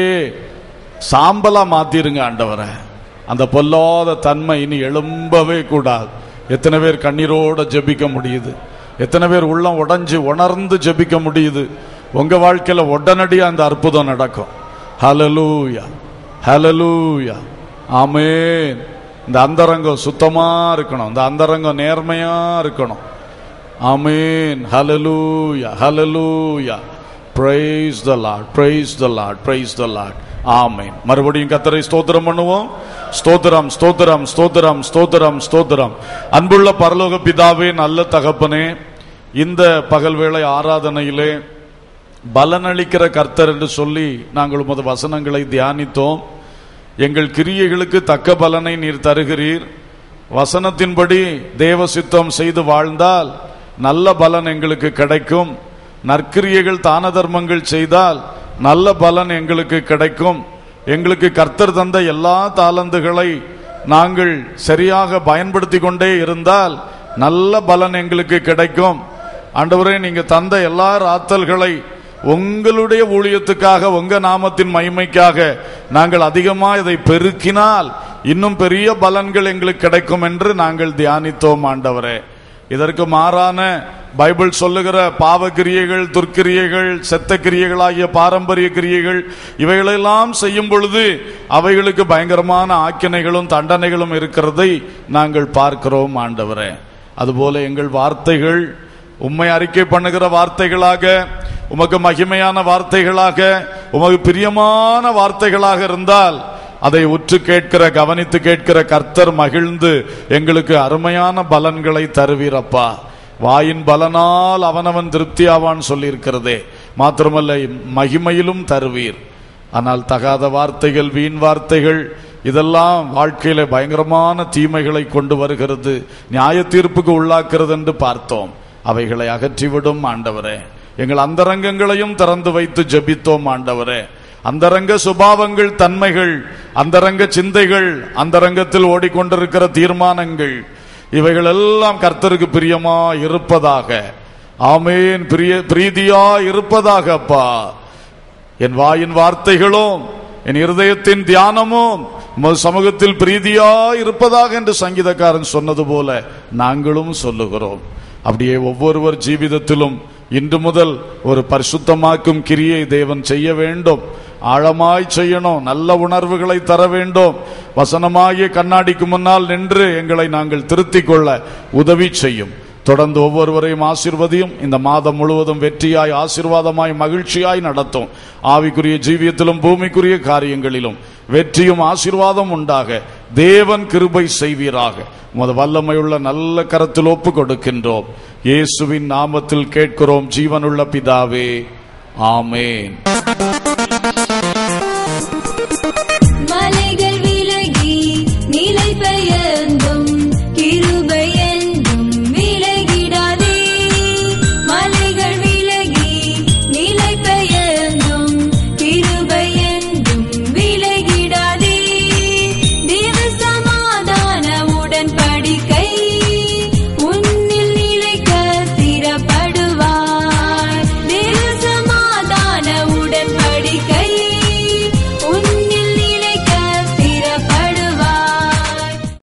S2: சாம்பலா மாத்திருங்க ஆண்டவரை அந்த பொல்லாத தன்மை இனி எழும்பவே கூடாது எத்தனை பேர் கண்ணீரோட ஜெபிக்க முடியுது எத்தனை பேர் உள்ளம் உடைஞ்சு உணர்ந்து ஜெபிக்க முடியுது உங்க வாழ்க்கையில உடனடியா அந்த அற்புதம் நடக்கும் ஹalleluya ஹalleluya ஆமென் இந்த அந்தரங்கம் சுத்தமா இருக்கணும் இந்த அந்தரங்கம் நேர்மையா இருக்கணும் ஆமென் ஹalleluya ஹalleluya praise the lord praise the lord praise the lord ஆமென் மறுபடியும் கத்தரை ஸ்தோத்திரம் பண்ணுவோம் ஸ்தோத்திரம் ஸ்தோத்திரம் ஸ்தோத்திரம் ஸ்தோத்திரம் ஸ்தோத்திரம் அன்புள்ள பரலோக பிதாவே நல்ல தகப்பனே இந்த பகல் வேளை ஆராதனையிலே பலனளிக்கிற கர்த்தர் என்று சொல்லி நாங்கள் உமது வசனங்களை தியானித்தோம் எங்கள் கிரியைகளுக்கு தக்க பலனை நீர் தருகிறீர் வசனத்தின்படி தேவ சித்தம் செய்து வாழ்ந்தால் நல்ல பலன் எங்களுக்கு கிடைக்கும் நற்கிரியைகள் தான தர்மங்கள் செய்தால் நல்ல பலன் எங்களுக்கு கிடைக்கும் எங்களுக்கு கர்த்தர் தந்த எல்லா தாளந்துகளை நாங்கள் சரியாக பயன்படுத்தி கொண்டே இருந்தால் நல்ல பலன் எங்களுக்கு கிடைக்கும் ஆண்டவரே நீங்க தந்த எல்லா ஆத்தல்களை உங்களுடைய ஊழியத்துக்காக உங்க நாமத்தின் மகிமைக்காக நாங்கள் அதிகமா இதை பெருக்கினால் இன்னும் பெரிய பலன்கள் எங்களுக்கு கிடைக்கும் என்று நாங்கள் தியானித்தோம் ஆண்டவரே இதற்கு மாறான பைபிள் சொல்லுகிற பாவ கிரியைகள் துர்க்கிரியைகள் செத்த கிரியைகளாகிய பாரம்பரிய கிரியைகள் இவைகளெல்லாம் செய்யும் பொழுது அவைகளுக்கு பயங்கரமான ஆக்கினைகளும் தண்டனைகளும் இருக்கிறதை நாங்கள் பார்க்கிறோம் ஆண்டவரே அதுபோல எங்கள் வார்த்தைகள் உம்மை அறிக்கை பண்ணுகிற வார்த்தைகளாக உமக்கு மகிமையான வார்த்தைகளாக உமக்கு பிரியமான வார்த்தைகளாக இருந்தால் அதை உற்று கேட்கிற கவனித்து கேட்கிற கர்த்தர் மகிழ்ந்து எங்களுக்கு அருமையான பலன்களை தருவீரப்பா வாயின் பலனால் அவனவன் திருப்தி ஆவான் சொல்லியிருக்கிறதே மாத்திரமல்ல மகிமையிலும் தருவீர் ஆனால் தகாத வார்த்தைகள் வீண் வார்த்தைகள் இதெல்லாம் வாழ்க்கையில பயங்கரமான தீமைகளை கொண்டு வருகிறது நியாய தீர்ப்புக்கு உள்ளாக்குறது என்று பார்த்தோம் அவைகளை அகற்றிவிடும் ஆண்டவரே எங்கள் அந்தரங்கங்களையும் திறந்து வைத்து ஜெபித்தோம் ஆண்டவரே அந்தரங்க சுபாவங்கள் தன்மைகள் அந்தரங்க சிந்தைகள் அந்தரங்கத்தில் ஓடிக்கொண்டிருக்கிற தீர்மானங்கள் இவைகள் எல்லாம் கர்த்தருக்கு பிரியமா இருப்பதாக ஆமேன் பிரிய பிரீதியா இருப்பதாக அப்பா என் வாயின் வார்த்தைகளும் என் இருதயத்தின் தியானமும் உமது சமூகத்தில் பிரீதியா இருப்பதாக என்று சங்கீதக்காரன் சொன்னது போல நாங்களும் சொல்லுகிறோம் அப்படியே ஒவ்வொருவர் ஜீவிதத்திலும் இன்று முதல் ஒரு பரிசுத்தமாக்கும் கிரியை தேவன் செய்ய வேண்டும் ஆழமாய் செய்யணும் நல்ல உணர்வுகளை தர வேண்டும் வசனமாகிய கண்ணாடிக்கு முன்னால் நின்று எங்களை நாங்கள் திருத்திக் கொள்ள உதவி செய்யும் தொடர்ந்து ஒவ்வொருவரையும் ஆசீர்வதியும் இந்த மாதம் முழுவதும் வெற்றியாய் ஆசீர்வாதமாய் மகிழ்ச்சியாய் நடத்தும் ஆவிக்குரிய ஜீவியத்திலும் பூமிக்குரிய காரியங்களிலும் வெற்றியும் ஆசீர்வாதம் உண்டாக தேவன் கிருபை செய்வீராக உமது வல்லமையுள்ள நல்ல கரத்தில் ஒப்பு கொடுக்கின்றோம் இயேசுவின் நாமத்தில் கேட்கிறோம் ஜீவனுள்ள பிதாவே ஆமேன்